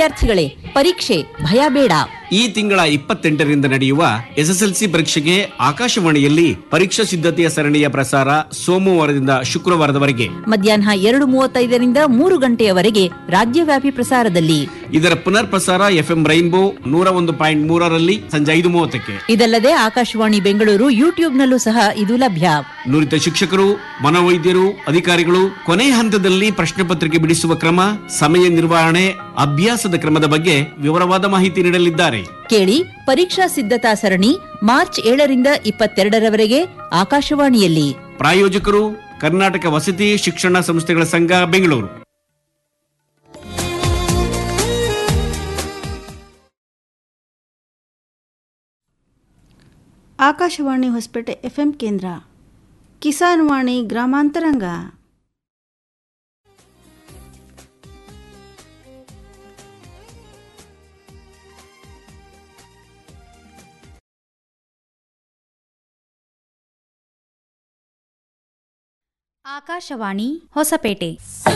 ವಿದ್ಯಾರ್ಥಿಗಳೇ ಪರೀಕ್ಷೆ ಭಯ ಬೇಡ ಈ ತಿಂಗಳ ಇಪ್ಪತ್ತೆಂಟರಿಂದ ನಡೆಯುವ ಎಸ್ಎಸ್ಎಲ್ಸಿ ಪರೀಕ್ಷೆಗೆ ಆಕಾಶವಾಣಿಯಲ್ಲಿ ಪರೀಕ್ಷಾ ಸಿದ್ಧತೆಯ ಸರಣಿಯ ಪ್ರಸಾರ ಸೋಮವಾರದಿಂದ ಶುಕ್ರವಾರದವರೆಗೆ ಮಧ್ಯಾಹ್ನ ಎರಡು ಮೂವತ್ತೈದರಿಂದ ಮೂರು ಗಂಟೆಯವರೆಗೆ ರಾಜ್ಯವ್ಯಾಪಿ ಪ್ರಸಾರದಲ್ಲಿ ಇದರ ಪುನರ್ ಪ್ರಸಾರ ಎಫ್ಎಂ ರೈನ್ಬೋ ನೂರ ಒಂದು ಪಾಯಿಂಟ್ ಮೂರರಲ್ಲಿ ಸಂಜೆ ಐದು ಮೂವತ್ತಕ್ಕೆ ಇದಲ್ಲದೆ ಆಕಾಶವಾಣಿ ಬೆಂಗಳೂರು ಯೂಟ್ಯೂಬ್ನಲ್ಲೂ ಸಹ ಇದು ಲಭ್ಯ ನುರಿತ ಶಿಕ್ಷಕರು ಮನೋವೈದ್ಯರು ಅಧಿಕಾರಿಗಳು ಕೊನೆ ಹಂತದಲ್ಲಿ ಪ್ರಶ್ನೆ ಪತ್ರಿಕೆ ಬಿಡಿಸುವ ಕ್ರಮ ಸಮಯ ನಿರ್ವಹಣೆ ಅಭ್ಯಾಸದ ಕ್ರಮದ ಬಗ್ಗೆ ವಿವರವಾದ ಮಾಹಿತಿ ನೀಡಲಿದ್ದಾರೆ ಕೇಳಿ ಪರೀಕ್ಷಾ ಸಿದ್ಧತಾ ಸರಣಿ ಮಾರ್ಚ್ ಏಳರಿಂದ ಇಪ್ಪತ್ತೆರಡರವರೆಗೆ ಆಕಾಶವಾಣಿಯಲ್ಲಿ ಪ್ರಾಯೋಜಕರು ಕರ್ನಾಟಕ ವಸತಿ ಶಿಕ್ಷಣ ಸಂಸ್ಥೆಗಳ ಸಂಘ ಬೆಂಗಳೂರು ಆಕಾಶವಾಣಿ ಹೊಸಪೇಟೆ ಎಫ್ಎಂ ಕೇಂದ್ರ ಕಿಸಾನ್ ವಾಣಿ ಗ್ರಾಮಾಂತರಂಗ ಆಕಾಶವಾಣಿ ಹೊಸಪೇಟೆ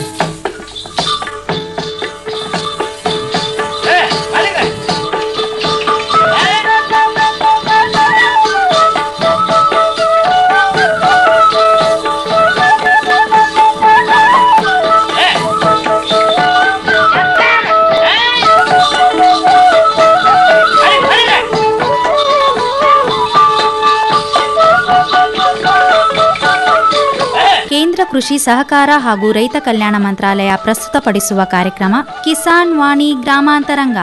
ಕೇಂದ್ರ ಕೃಷಿ ಸಹಕಾರ ಹಾಗೂ ರೈತ ಕಲ್ಯಾಣ ಮಂತ್ರಾಲಯ ಪ್ರಸ್ತುತಪಡಿಸುವ ಕಾರ್ಯಕ್ರಮ ಕಿಸಾನ್ ವಾಣಿ ಗ್ರಾಮಾಂತರಂಗ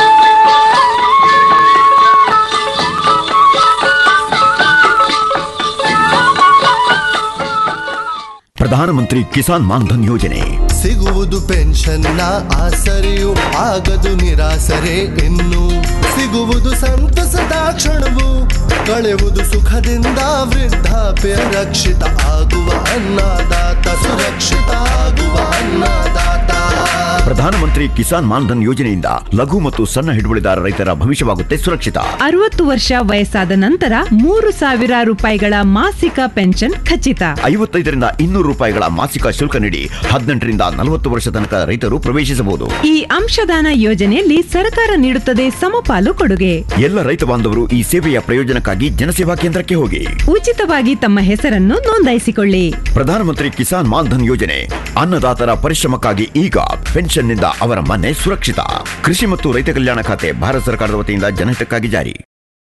ಪ್ರಧಾನಮಂತ್ರಿ ಕಿಸಾನ್ ಮಾನ್ಧನ್ ಯೋಜನೆ ಸಿಗುವುದು ಪೆನ್ಷನ್ನ ಆಸರೆಯು ಆಗದು ನಿರಾಸರೆ ಇನ್ನು ಸಿಗುವುದು ಸಂತಸದ ಕ್ಷಣವು ಕಳೆವುದು ಸುಖದಿಂದ ವೃದ್ಧಾಪ್ಯ ರಕ್ಷಿತ ಆಗುವ ಅನ್ನದಾತ ಸುರಕ್ಷಿತ ಆಗುವ ಅನ್ನದಾತ ಪ್ರಧಾನಮಂತ್ರಿ ಕಿಸಾನ್ ಮಾನ್ಧನ್ ಯೋಜನೆಯಿಂದ ಲಘು ಮತ್ತು ಸಣ್ಣ ಹಿಡುವಳಿದಾರ ರೈತರ ಭವಿಷ್ಯವಾಗುತ್ತೆ ಸುರಕ್ಷಿತ ಅರವತ್ತು ವರ್ಷ ವಯಸ್ಸಾದ ನಂತರ ಮೂರು ಸಾವಿರ ರೂಪಾಯಿಗಳ ಮಾಸಿಕ ಪೆನ್ಷನ್ ಖಚಿತ ಐವತ್ತೈದರಿಂದ ಇನ್ನೂರು ರೂಪಾಯಿಗಳ ಮಾಸಿಕ ಶುಲ್ಕ ನೀಡಿ ಹದಿನೆಂಟರಿಂದ ನಲವತ್ತು ವರ್ಷ ತನಕ ರೈತರು ಪ್ರವೇಶಿಸಬಹುದು ಈ ಅಂಶದಾನ ಯೋಜನೆಯಲ್ಲಿ ಸರ್ಕಾರ ನೀಡುತ್ತದೆ ಸಮಪಾಲು ಕೊಡುಗೆ ಎಲ್ಲ ರೈತ ಬಾಂಧವರು ಈ ಸೇವೆಯ ಪ್ರಯೋಜನಕ್ಕಾಗಿ ಜನಸೇವಾ ಕೇಂದ್ರಕ್ಕೆ ಹೋಗಿ ಉಚಿತವಾಗಿ ತಮ್ಮ ಹೆಸರನ್ನು ನೋಂದಾಯಿಸಿಕೊಳ್ಳಿ ಪ್ರಧಾನಮಂತ್ರಿ ಕಿಸಾನ್ ಮಾನ್ಧನ್ ಯೋಜನೆ ಅನ್ನದಾತರ ಪರಿಶ್ರಮಕ್ಕಾಗಿ ಈಗ ಪೆನ್ಷನ್ನಿಂದ ಅವರ ಮನೆ ಸುರಕ್ಷಿತ ಕೃಷಿ ಮತ್ತು ರೈತ ಕಲ್ಯಾಣ ಖಾತೆ ಭಾರತ ಸರ್ಕಾರದ ವತಿಯಿಂದ ಜನಹಿತಕ್ಕಾಗಿ ಜಾರಿ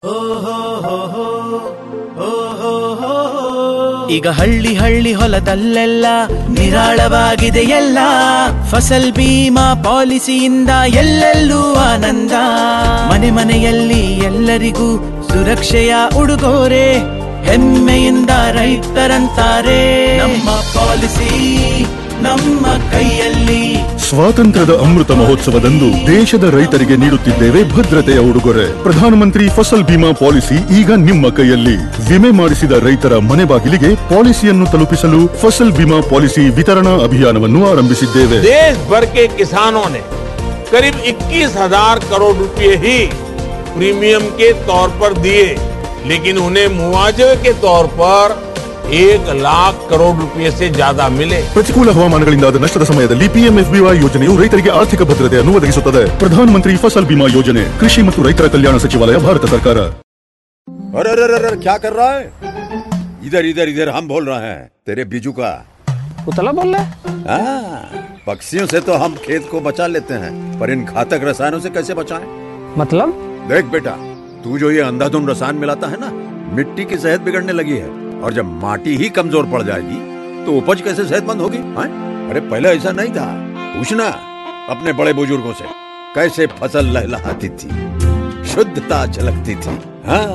ಈಗ ಹಳ್ಳಿ ಹಳ್ಳಿ ಹೊಲದಲ್ಲೆಲ್ಲ ನಿರಾಳವಾಗಿದೆ ಎಲ್ಲ ಫಸಲ್ ಬೀಮಾ ಪಾಲಿಸಿಯಿಂದ ಎಲ್ಲೆಲ್ಲೂ ಆನಂದ ಮನೆ ಮನೆಯಲ್ಲಿ ಎಲ್ಲರಿಗೂ ಸುರಕ್ಷೆಯ ಉಡುಗೊರೆ ಹೆಮ್ಮೆಯಿಂದ ರೈತರಂತಾರೆ ನಮ್ಮ ಪಾಲಿಸಿ ನಮ್ಮ ಕೈಯಲ್ಲಿ ಸ್ವಾತಂತ್ರ್ಯದ ಅಮೃತ ಮಹೋತ್ಸವದಂದು ದೇಶದ ರೈತರಿಗೆ ನೀಡುತ್ತಿದ್ದೇವೆ ಭದ್ರತೆಯ ಉಡುಗೊರೆ ಪ್ರಧಾನಮಂತ್ರಿ ಫಸಲ್ ಬಿಮಾ ಪಾಲಿಸಿ ಈಗ ನಿಮ್ಮ ಕೈಯಲ್ಲಿ ವಿಮೆ ಮಾಡಿಸಿದ ರೈತರ ಮನೆ ಬಾಗಿಲಿಗೆ ಪಾಲಿಸಿಯನ್ನು ತಲುಪಿಸಲು ಫಸಲ್ ಬಿಮಾ ಪಾಲಿಸಿ ವಿತರಣಾ ಅಭಿಯಾನವನ್ನು ಆರಂಭಿಸಿದ್ದೇವೆ देश भर के किसानों ने करीब 21,000 करोड़ रुपए ही प्रीमियम के तौर पर दिए लेकिन उन्हें मुआवजे के तौर पर एक लाख करोड़ रुपए से ज्यादा मिले ಪ್ರತಿಕೂಲ ಹವಾಮಾನಗಳಿಂದಾದ ನಷ್ಟದ ಸಮಯದಲ್ಲಿ ಪಿಎಂಎಫ್ಬಿವೈ ಯೋಜನೆಯು ರೈತರಿಗೆ ಆರ್ಥಿಕ ಭದ್ರತೆಯನ್ನು ಒದಗಿಸುತ್ತದೆ ಪ್ರಧಾನಮಂತ್ರಿ ಫಸಲ್ ಬಿಮಾ ಯೋಜನೆ ಕೃಷಿ ಮತ್ತು ರೈತರ ಕಲ್ಯಾಣ ಸಚಿವಾಲಯ ಭಾರತ ಸರ್ಕಾರ अरे अरे अरे अरे, क्या कर रहा है इधर इधर इधर हम बोल रहे हैं तेरे बीजू का उतला बोल रहा हाँ, पक्षियों से तो हम खेत को बचा लेते हैं पर इन घातक रसायनों से कैसे बचाएं? मतलब देख बेटा तू जो ये अंधाधुंध रसायन मिलाता है ना मिट्टी की सेहत बिगड़ने लगी है और जब माटी ही कमजोर पड़ जाएगी तो उपज कैसे सेहतमंद होगी हाँ? अरे पहले ऐसा नहीं था पूछना अपने बड़े बुजुर्गों से कैसे फसल लहलहाती थी शुद्धता झलकती थी हाँ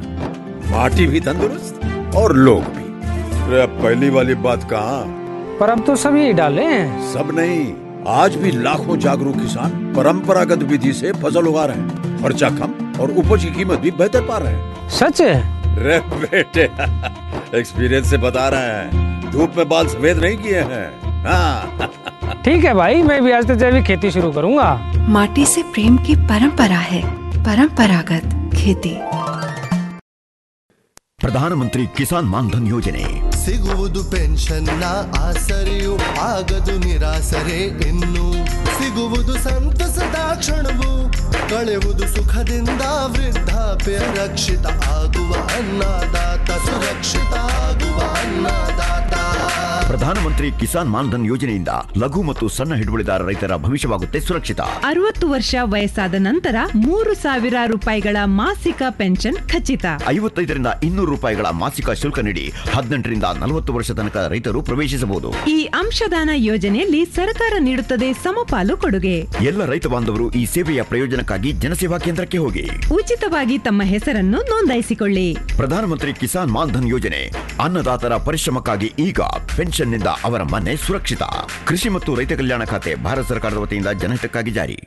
माटी भी तंदुरुस्त और लोग भी अरे अब पहली वाली बात कहाँ पर अब तो सभी डाले हैं सब नहीं आज भी लाखों जागरूक किसान परंपरागत विधि से फसल उगा रहे हैं खर्चा कम और उपज की कीमत भी बेहतर पा रहे हैं सच है रे बेटे एक्सपीरियंस से बता रहे हैं धूप में बाल सफेद नहीं किए हैं हाँ ठीक है भाई मैं भी आज से जैविक खेती शुरू करूंगा माटी से प्रेम की परंपरा है परंपरागत खेती ಪ್ರಧಾನಮಂತ್ರಿ ಕಿಸಾನ್ ಮಾನ್ಧನ್ ಯೋಜನೆ ಸಿಗುವುದು ಪೆನ್ಷನ್ನ ಆಸರೆಯು ಆಗದು ನಿರಾಸರೆ ಇನ್ನು ಸಿಗುವುದು ಸಂತಸದ ಕ್ಷಣವು ಕಳೆವುದು ಸುಖದಿಂದ ವೃದ್ಧಾಪ್ಯ ರಕ್ಷಿತ ಆಗುವ ಅನ್ನದಾತ ಸುರಕ್ಷಿತ ಆಗುವ ಅನ್ನದಾತ ಪ್ರಧಾನಮಂತ್ರಿ ಕಿಸಾನ್ ಮಾನ್ಧನ್ ಯೋಜನೆಯಿಂದ ಲಘು ಮತ್ತು ಸಣ್ಣ ಹಿಡುವಳಿದಾರ ರೈತರ ಭವಿಷ್ಯವಾಗುತ್ತೆ ಸುರಕ್ಷಿತ ಅರವತ್ತು ವರ್ಷ ವಯಸ್ಸಾದ ನಂತರ ಮೂರು ಸಾವಿರ ರೂಪಾಯಿಗಳ ಮಾಸಿಕ ಪೆನ್ಷನ್ ಖಚಿತ ಐವತ್ತೈದರಿಂದ ಇನ್ನೂರು ರೂಪಾಯಿಗಳ ಮಾಸಿಕ ಶುಲ್ಕ ನೀಡಿ ಹದಿನೆಂಟರಿಂದ ನಲವತ್ತು ವರ್ಷ ತನಕ ರೈತರು ಪ್ರವೇಶಿಸಬಹುದು ಈ ಅಂಶದಾನ ಯೋಜನೆಯಲ್ಲಿ ಸರ್ಕಾರ ನೀಡುತ್ತದೆ ಸಮಪಾಲು ಕೊಡುಗೆ ಎಲ್ಲ ರೈತ ಬಾಂಧವರು ಈ ಸೇವೆಯ ಪ್ರಯೋಜನಕ್ಕಾಗಿ ಜನಸೇವಾ ಕೇಂದ್ರಕ್ಕೆ ಹೋಗಿ ಉಚಿತವಾಗಿ ತಮ್ಮ ಹೆಸರನ್ನು ನೋಂದಾಯಿಸಿಕೊಳ್ಳಿ ಪ್ರಧಾನಮಂತ್ರಿ ಕಿಸಾನ್ ಮಾನ್ಧನ್ ಯೋಜನೆ ಅನ್ನದಾತರ ಪರಿಶ್ರಮಕ್ಕಾಗಿ ಈಗ ಪೆನ್ಷನ್ನಿಂದ ಅವರ ಮನೆ ಸುರಕ್ಷಿತ ಕೃಷಿ ಮತ್ತು ರೈತ ಕಲ್ಯಾಣ ಖಾತೆ ಭಾರತ ಸರ್ಕಾರದ ವತಿಯಿಂದ ಜನಹಿತಕ್ಕಾಗಿ ಜಾರಿ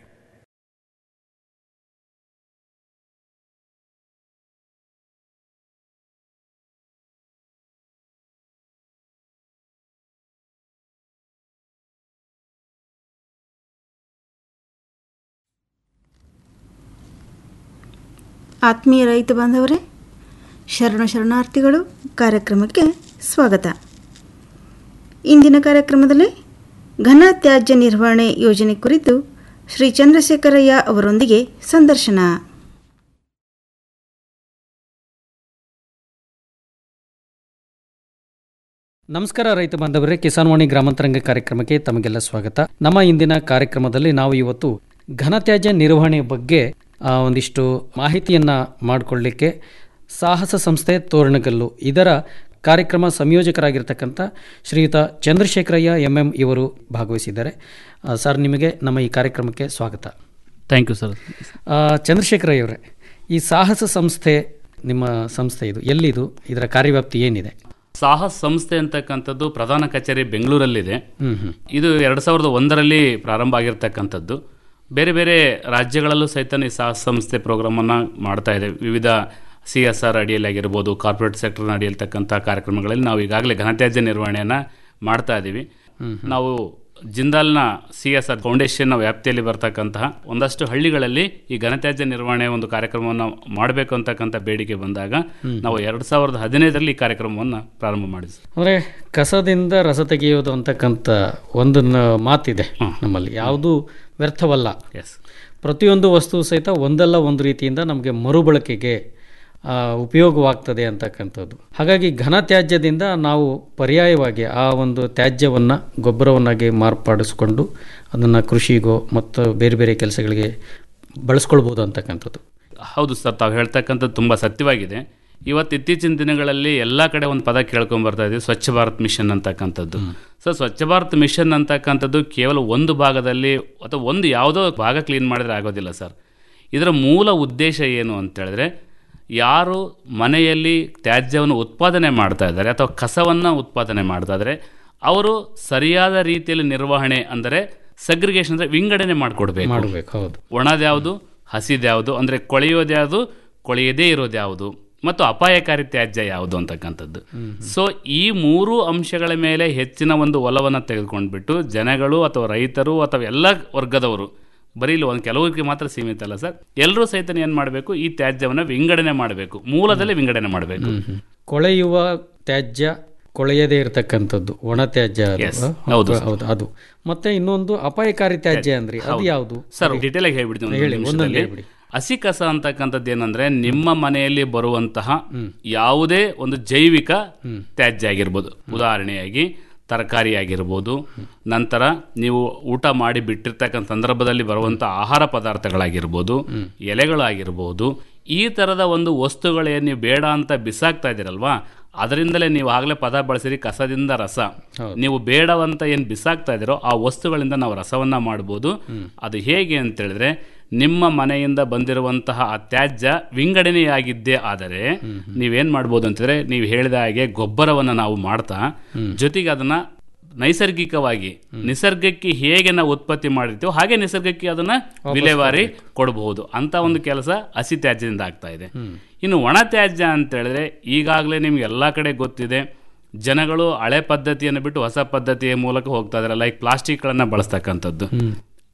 ಆತ್ಮೀಯ ರೈತ ಬಾಂಧವರೇ ಶರಣ ಶರಣಾರ್ಥಿಗಳು ಕಾರ್ಯಕ್ರಮಕ್ಕೆ ಸ್ವಾಗತ ಇಂದಿನ ಕಾರ್ಯಕ್ರಮದಲ್ಲಿ ಘನ ತ್ಯಾಜ್ಯ ನಿರ್ವಹಣೆ ಯೋಜನೆ ಕುರಿತು ಶ್ರೀ ಚಂದ್ರಶೇಖರಯ್ಯ ಅವರೊಂದಿಗೆ ಸಂದರ್ಶನ ನಮಸ್ಕಾರ ರೈತ ಬಾಂಧವರೇ ಕಿಸಾನ್ ವಾಣಿ ಗ್ರಾಮಾಂತರಂಗ ಕಾರ್ಯಕ್ರಮಕ್ಕೆ ತಮಗೆಲ್ಲ ಸ್ವಾಗತ ನಮ್ಮ ಇಂದಿನ ಕಾರ್ಯಕ್ರಮದಲ್ಲಿ ನಾವು ಇವತ್ತು ಘನತ್ಯಾಜ್ಯ ನಿರ್ವಹಣೆ ಬಗ್ಗೆ ಆ, ಒಂದಿಷ್ಟು ಮಾಹಿತಿಯನ್ನು ಮಾಡಿಕೊಳ್ಳಿಕ್ಕೆ ಸಾಹಸ ಸಂಸ್ಥೆ ತೋರಣಗಲ್ಲು ಇದರ ಕಾರ್ಯಕ್ರಮ ಸಂಯೋಜಕರಾಗಿರ್ತಕ್ಕಂಥ ಶ್ರೀಯುತ ಚಂದ್ರಶೇಖರಯ್ಯ ಎಂ ಎಂ ಇವರು ಭಾಗವಹಿಸಿದ್ದಾರೆ ಆ, ಸರ್ ನಿಮಗೆ ನಮ್ಮ ಈ ಕಾರ್ಯಕ್ರಮಕ್ಕೆ ಸ್ವಾಗತ ಥ್ಯಾಂಕ್ ಯು ಸರ್ ಆ, ಚಂದ್ರಶೇಖರಯ್ಯ ಅವರೇ ಈ ಸಾಹಸ ಸಂಸ್ಥೆ ನಿಮ್ಮ ಸಂಸ್ಥೆ ಇದು ಎಲ್ಲಿದು ಇದರ ಕಾರ್ಯವ್ಯಾಪ್ತಿ ಏನಿದೆ ಸಾಹಸ್ ಸಂಸ್ಥೆ ಅಂತಕ್ಕಂಥದ್ದು ಪ್ರಧಾನ ಕಚೇರಿ ಬೆಂಗಳೂರಲ್ಲಿದೆ ಹ್ಮ್ ಹ್ಮ್. ಇದು ಎರಡು ಸಾವಿರದ ಒಂದರಲ್ಲಿ ಪ್ರಾರಂಭ ಆಗಿರ್ತಕ್ಕಂಥದ್ದು ಬೇರೆ ಬೇರೆ ರಾಜ್ಯಗಳಲ್ಲೂ ಸಹಿತ ಈ ಸಾಹಸ್ ಸಂಸ್ಥೆ ಪ್ರೋಗ್ರಾಮನ್ನು ಮಾಡ್ತಾ ಇದೆ ವಿವಿಧ ಸಿ ಎಸ್ ಆರ್ ಅಡಿಯಲ್ಲಿ ಆಗಿರ್ಬೋದು ಕಾರ್ಪೊರೇಟ್ ಸೆಕ್ಟರ್ನ ಅಡಿಯಲ್ತಕ್ಕಂಥ ಕಾರ್ಯಕ್ರಮಗಳಲ್ಲಿ ನಾವು ಈಗಾಗಲೇ ಘನತ್ಯಾಜ್ಯ ನಿರ್ವಹಣೆಯನ್ನು ಮಾಡ್ತಾ ಇದ್ದೀವಿ ನಾವು ಜಿಂದಾಲ್ನ ಸಿ ಎಸ್ ಆರ್ ಫೌಂಡೇಶನ್ ವ್ಯಾಪ್ತಿಯಲ್ಲಿ ಬರ್ತಕ್ಕಂತಹ ಒಂದಷ್ಟು ಹಳ್ಳಿಗಳಲ್ಲಿ ಈ ಘನತ್ಯಾಜ್ಯ ನಿರ್ವಹಣೆ ಒಂದು ಕಾರ್ಯಕ್ರಮವನ್ನು ಮಾಡಬೇಕು ಅಂತಕ್ಕಂಥ ಬೇಡಿಕೆ ಬಂದಾಗ ನಾವು ಎರಡು ಸಾವಿರದ ಹದಿನೈದರಲ್ಲಿ ಈ ಕಾರ್ಯಕ್ರಮವನ್ನು ಪ್ರಾರಂಭ ಮಾಡಿದ್ವಿ ಅಂದರೆ ಕಸದಿಂದ ರಸ ತೆಗೆಯೋದು ಅಂತಕ್ಕಂಥ ಒಂದು ನ- ಮಾತಿದೆ ನಮ್ಮಲ್ಲಿ ಯಾವುದು ವ್ಯರ್ಥವಲ್ಲ ಎಸ್ ಪ್ರತಿಯೊಂದು ವಸ್ತು ಸಹಿತ ಒಂದಲ್ಲ ಒಂದು ರೀತಿಯಿಂದ ನಮಗೆ ಮರುಬಳಕೆಗೆ ಆ, ಉಪಯೋಗವಾಗ್ತದೆ ಅಂತಕ್ಕಂಥದ್ದು ಹಾಗಾಗಿ ಘನ ತ್ಯಾಜ್ಯದಿಂದ ನಾವು ಪರ್ಯಾಯವಾಗಿ ಆ ಒಂದು ತ್ಯಾಜ್ಯವನ್ನು ಗೊಬ್ಬರವನ್ನಾಗಿ ಮಾರ್ಪಡಿಸ್ಕೊಂಡು ಅದನ್ನು ಕೃಷಿಗೋ ಮತ್ತು ಬೇರೆ ಬೇರೆ ಕೆಲಸಗಳಿಗೆ ಬಳಸ್ಕೊಳ್ಬೋದು ಅಂತಕ್ಕಂಥದ್ದು ಹೌದು ಸರ್ ತಾವು ಹೇಳ್ತಕ್ಕಂಥದ್ದು ತುಂಬ ಸತ್ಯವಾಗಿದೆ ಇವತ್ತು ಇತ್ತೀಚಿನ ದಿನಗಳಲ್ಲಿ ಎಲ್ಲ ಕಡೆ ಒಂದು ಪದ ಕೇಳ್ಕೊಂಡ್ ಬರ್ತಾ ಇದ್ದೀವಿ ಸ್ವಚ್ಛ ಭಾರತ್ ಮಿಷನ್ ಅಂತಕ್ಕಂಥದ್ದು ಸೊ ಸ್ವಚ್ಛ ಭಾರತ್ ಮಿಷನ್ ಅಂತಕ್ಕಂಥದ್ದು ಕೇವಲ ಒಂದು ಭಾಗದಲ್ಲಿ ಅಥವಾ ಒಂದು ಯಾವುದೋ ಭಾಗ ಕ್ಲೀನ್ ಮಾಡಿದ್ರೆ ಆಗೋದಿಲ್ಲ ಸರ್ ಇದರ ಮೂಲ ಉದ್ದೇಶ ಏನು ಅಂತ ಹೇಳಿದ್ರೆ ಯಾರು ಮನೆಯಲ್ಲಿ ತ್ಯಾಜ್ಯವನ್ನು ಉತ್ಪಾದನೆ ಮಾಡ್ತಾ ಇದ್ದಾರೆ ಅಥವಾ ಕಸವನ್ನು ಉತ್ಪಾದನೆ ಮಾಡ್ತಾ ಇದ್ದಾರೆ ಅವರು ಸರಿಯಾದ ರೀತಿಯಲ್ಲಿ ನಿರ್ವಹಣೆ ಅಂದರೆ ಸಗ್ರಿಗೇಷನ್ ಅಂದರೆ ವಿಂಗಡಣೆ ಮಾಡಿಕೊಡ್ಬೇಕು ಮಾಡಬೇಕು ಹೌದು ಒಣದ್ಯಾವುದು ಹಸಿದ್ಯಾವುದು ಅಂದರೆ ಕೊಳೆಯೋದ್ಯಾವುದು ಕೊಳೆಯದೇ ಇರೋದ್ಯಾವುದು ಮತ್ತು ಅಪಾಯಕಾರಿ ತ್ಯಾಜ್ಯ ಯಾವುದು ಅಂತಕ್ಕಂಥದ್ದು ಸೊ ಈ ಮೂರು ಅಂಶಗಳ ಮೇಲೆ ಹೆಚ್ಚಿನ ಒಂದು ಒಲವನ್ನು ತೆಗೆದುಕೊಂಡ್ಬಿಟ್ಟು ಜನಗಳು ಅಥವಾ ರೈತರು ಅಥವಾ ಎಲ್ಲ ವರ್ಗದವರು ಬರೀ ಇಲ್ಲಿ ಒಂದು ಕೆಲವರಿಗೆ ಮಾತ್ರ ಸೀಮಿತ ಅಲ್ಲ ಸರ್ ಎಲ್ಲರೂ ಸಹಿತ ಏನು ಮಾಡಬೇಕು ಈ ತ್ಯಾಜ್ಯವನ್ನು ವಿಂಗಡಣೆ ಮಾಡಬೇಕು ಮೂಲದಲ್ಲಿ ವಿಂಗಡಣೆ ಮಾಡಬೇಕು ಕೊಳೆಯುವ ತ್ಯಾಜ್ಯ ಕೊಳೆಯದೇ ಇರತಕ್ಕಂಥದ್ದು ಒಣ ತ್ಯಾಜ್ಯ ಅದು. Yes, ಆ, ಹೌದು. ಹೌದು ಅದು ಮತ್ತೆ ಇನ್ನೊಂದು ಅಪಾಯಕಾರಿ ತ್ಯಾಜ್ಯ ಅಂದ್ರಿ ಅದು ಹೌದು. ಯಾವುದು ಸರ್ ಡೀಟೇಲ್ ಆಗಿ ಹೇಳ್ಬಿಡ್ತೀನಿ ಒಂದು ಹೇಳಿ, ಒಂದೊಂದು ನಿಮಿಷದಲ್ಲಿ. ಹೇಳ್ಬಿಡಿ. ಹಸಿ ಕಸ ಅಂತಕ್ಕಂಥದ್ದು ಏನಂದ್ರೆ ನಿಮ್ಮ ಮನೆಯಲ್ಲಿ ಬರುವಂತಹ ಯಾವುದೇ ಒಂದು ಜೈವಿಕ ತ್ಯಾಜ್ಯ ಆಗಿರ್ಬೋದು ಉದಾಹರಣೆಯಾಗಿ ತರಕಾರಿ ಆಗಿರ್ಬೋದು ನಂತರ ನೀವು ಊಟ ಮಾಡಿ ಬಿಟ್ಟಿರ್ತಕ್ಕಂಥ ಸಂದರ್ಭದಲ್ಲಿ ಬರುವಂಥ ಆಹಾರ ಪದಾರ್ಥಗಳಾಗಿರ್ಬೋದು ಎಲೆಗಳಾಗಿರ್ಬೋದು ಈ ಥರದ ಒಂದು ವಸ್ತುಗಳೇನು ನೀವು ಬೇಡ ಅಂತ ಬಿಸಾಕ್ತಾ ಇದ್ದೀರಲ್ವಾ ಅದರಿಂದಲೇ ನೀವು ಆಗಲೇ ಪದ ಬಳಸಿರಿ ಕಸದಿಂದ ರಸ ನೀವು ಬೇಡವಂತ ಏನು ಬಿಸಾಕ್ತಾ ಇದ್ದೀರೋ ಆ ವಸ್ತುಗಳಿಂದ ನಾವು ರಸವನ್ನ ಮಾಡ್ಬೋದು ಅದು ಹೇಗೆ ಅಂತ ಹೇಳಿದ್ರೆ ನಿಮ್ಮ ಮನೆಯಿಂದ ಬಂದಿರುವಂತಹ ಆ ತ್ಯಾಜ್ಯ ವಿಂಗಡಣೆಯಾಗಿದ್ದೇ ಆದರೆ ನೀವೇನ್ ಮಾಡ್ಬೋದು ಅಂತಂದ್ರೆ ನೀವು ಹೇಳಿದ ಹಾಗೆ ಗೊಬ್ಬರವನ್ನ ನಾವು ಮಾಡ್ತಾ ಜೊತೆಗೆ ಅದನ್ನ ನೈಸರ್ಗಿಕವಾಗಿ ನಿಸರ್ಗಕ್ಕೆ ಹೇಗೆ ನಾವು ಉತ್ಪತ್ತಿ ಮಾಡಿರ್ತೀವೋ ಹಾಗೆ ನಿಸರ್ಗಕ್ಕೆ ಅದನ್ನ ವಿಲೇವಾರಿ ಕೊಡಬಹುದು ಅಂತ ಒಂದು ಕೆಲಸ ಹಸಿ ತ್ಯಾಜ್ಯದಿಂದ ಆಗ್ತಾ ಇದೆ ಇನ್ನು ಒಣ ತ್ಯಾಜ್ಯ ಅಂತ ಹೇಳಿದ್ರೆ ಈಗಾಗಲೇ ನಿಮ್ಗೆ ಎಲ್ಲ ಕಡೆ ಗೊತ್ತಿದೆ ಜನಗಳು ಹಳೆ ಪದ್ಧತಿಯನ್ನು ಬಿಟ್ಟು ಹೊಸ ಪದ್ಧತಿಯ ಮೂಲಕ ಹೋಗ್ತಾ ಇದಾರೆ ಲೈಕ್ ಪ್ಲಾಸ್ಟಿಕ್ಗಳನ್ನು ಬಳಸ್ತಕ್ಕಂಥದ್ದು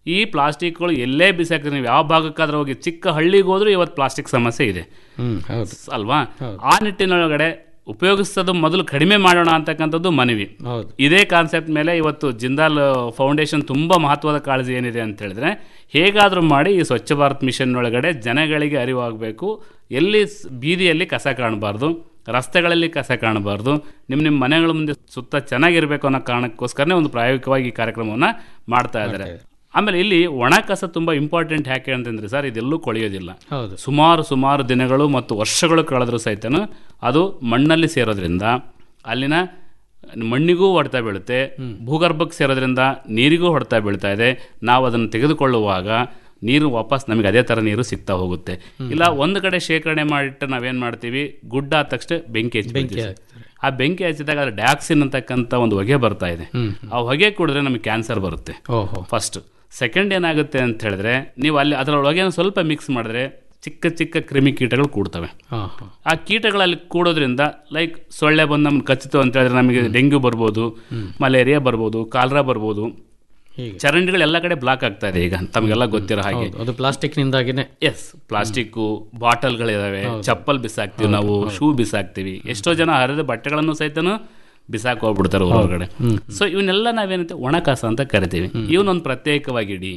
ಈ ಪ್ಲಾಸ್ಟಿಕ್ಗಳು ಎಲ್ಲೇ ಬಿಸಾಕ್ತಾರೆ ನೀವು ಯಾವ ಭಾಗಕ್ಕಾದ್ರೂ ಹೋಗಿ ಚಿಕ್ಕ ಹಳ್ಳಿಗೆ ಹೋದ್ರೂ ಇವತ್ತು ಪ್ಲಾಸ್ಟಿಕ್ ಸಮಸ್ಯೆ ಇದೆ ಹ್ಮ್ ಹೌದು ಅಲ್ವಾ ಆ ನಿಟ್ಟಿನೊಳಗಡೆ ಉಪಯೋಗಿಸೋದು ಮೊದಲು ಕಡಿಮೆ ಮಾಡೋಣ ಅಂತಕ್ಕಂಥದ್ದು ಮನವಿ ಹೌದು ಇದೇ ಕಾನ್ಸೆಪ್ಟ್ ಮೇಲೆ ಇವತ್ತು ಜಿಂದಾಲ್ ಫೌಂಡೇಶನ್ ತುಂಬ ಮಹತ್ವದ ಕಾಳಜಿ ಏನಿದೆ ಅಂತ ಹೇಳಿದ್ರೆ ಹೇಗಾದರೂ ಮಾಡಿ ಈ ಸ್ವಚ್ಛ ಭಾರತ್ ಮಿಷನ್ ಒಳಗಡೆ ಜನಗಳಿಗೆ ಅರಿವಾಗಬೇಕು ಎಲ್ಲಿ ಸ್- ಬೀದಿಯಲ್ಲಿ ಕಸ ಕಾಣಬಾರ್ದು ರಸ್ತೆಗಳಲ್ಲಿ ಕಸ ಕಾಣಬಾರ್ದು ನಿಮ್ಮ ನಿಮ್ಮ ಮನೆಗಳ ಮುಂದೆ ಸುತ್ತ ಚೆನ್ನಾಗಿರಬೇಕು ಅನ್ನೋ ಕಾರಣಕ್ಕೋಸ್ಕರನೇ ಒಂದು ಪ್ರಾಯೋಗಿಕವಾಗಿ ಈ ಕಾರ್ಯಕ್ರಮವನ್ನು ಮಾಡ್ತಾ ಇದ್ದಾರೆ ಆಮೇಲೆ ಇಲ್ಲಿ ಒಣ ಕಸ ತುಂಬ ಇಂಪಾರ್ಟೆಂಟ್ ಯಾಕೆ ಅಂತಂದ್ರೆ ಸರ್ ಇದೆಲ್ಲೂ ಕೊಳೆಯೋದಿಲ್ಲ ಹೌದು ಸುಮಾರು ಸುಮಾರು ದಿನಗಳು ಮತ್ತು ವರ್ಷಗಳು ಕಳೆದರೂ ಸಹಿತನು ಅದು ಮಣ್ಣಲ್ಲಿ ಸೇರೋದ್ರಿಂದ ಅಲ್ಲಿನ ಮಣ್ಣಿಗೂ ಹೊಡೆತ ಬೀಳುತ್ತೆ ಭೂಗರ್ಭಕ್ಕೆ ಸೇರೋದ್ರಿಂದ ನೀರಿಗೂ ಹೊಡೆತ ಬೀಳ್ತಾ ಇದೆ ನಾವು ಅದನ್ನು ತೆಗೆದುಕೊಳ್ಳುವಾಗ ನೀರು ವಾಪಸ್ ನಮಗೆ ಅದೇ ಥರ ನೀರು ಸಿಗ್ತಾ ಹೋಗುತ್ತೆ ಇಲ್ಲ ಒಂದು ಕಡೆ ಶೇಖರಣೆ ಮಾಡಿಟ್ಟು ನಾವೇನು ಮಾಡ್ತೀವಿ ಗುಡ್ಡ ಆದ ತಕ್ಷಣ ಬೆಂಕಿ ಹಚ್ಚಿ ಆ ಬೆಂಕಿ ಹಚ್ಚಿದಾಗ ಅದು ಡಯಾಕ್ಸಿನ್ ಅಂತಕ್ಕಂಥ ಒಂದು ಹೊಗೆ ಬರ್ತಾ ಇದೆ ಆ ಹೊಗೆ ಕುಡಿದ್ರೆ ನಮಗೆ ಕ್ಯಾನ್ಸರ್ ಬರುತ್ತೆ ಓಹೋ ಫಸ್ಟ್ ಸೆಕೆಂಡ್ ಏನಾಗುತ್ತೆ ಅಂತ ಹೇಳಿದ್ರೆ ನೀವು ಅಲ್ಲಿ ಅದರೊಳಗೆ ಸ್ವಲ್ಪ ಮಿಕ್ಸ್ ಮಾಡಿದ್ರೆ ಚಿಕ್ಕ ಚಿಕ್ಕ ಕ್ರಿಮಿ ಕೀಟಗಳು ಕೂಡ್ತವೆ ಹಾ ಹಾ ಆ ಕೀಟಗಳಲ್ಲಿ ಕೂಡೋದ್ರಿಂದ ಲೈಕ್ ಸೊಳ್ಳೆ ಬಂದು ನಮ್ಗೆ ಕಚ್ಚಿತು ಅಂತ ಹೇಳಿದ್ರೆ ನಮಗೆ ಡೆಂಗ್ಯೂ ಬರ್ಬೋದು ಮಲೇರಿಯಾ ಬರ್ಬೋದು ಕಾಲ್ರಾ ಬರ್ಬೋದು ಹೀಗೆ ಚರಂಡಿಗಳು ಎಲ್ಲ ಕಡೆ ಬ್ಲಾಕ್ ಆಗ್ತಾ ಇದೆ ಈಗ ತಮಗೆಲ್ಲ ಗೊತ್ತಿರೋ ಹಾಗೆ ಹೌದು ಅದು ಪ್ಲಾಸ್ಟಿಕ್ನಿಂದಾಗಿನೇ ಎಸ್ ಪ್ಲಾಸ್ಟಿಕ್ಕು ಬಾಟಲ್ಗಳಿದಾವೆ ಚಪ್ಪಲ್ ಬಿಸಾಕ್ತಿವಿ ನಾವು ಶೂ ಬಿಸಾಕ್ತಿವಿ ಎಷ್ಟೋ ಜನ ಹರಿದ ಬಟ್ಟೆಗಳನ್ನು ಸಹಿತನು ಬಿಸಾಕ್ ಹೋಗ್ಬಿಡ್ತಾರೆ ಹೊರಗಡೆ ಸೊ ಇವನ್ನೆಲ್ಲ ನಾವೇನಂತೆ ಒಣಕಸ ಅಂತ ಕರಿತೀವಿ ಇವನೊಂದು ಪ್ರತ್ಯೇಕವಾಗಿ ಇಡಿ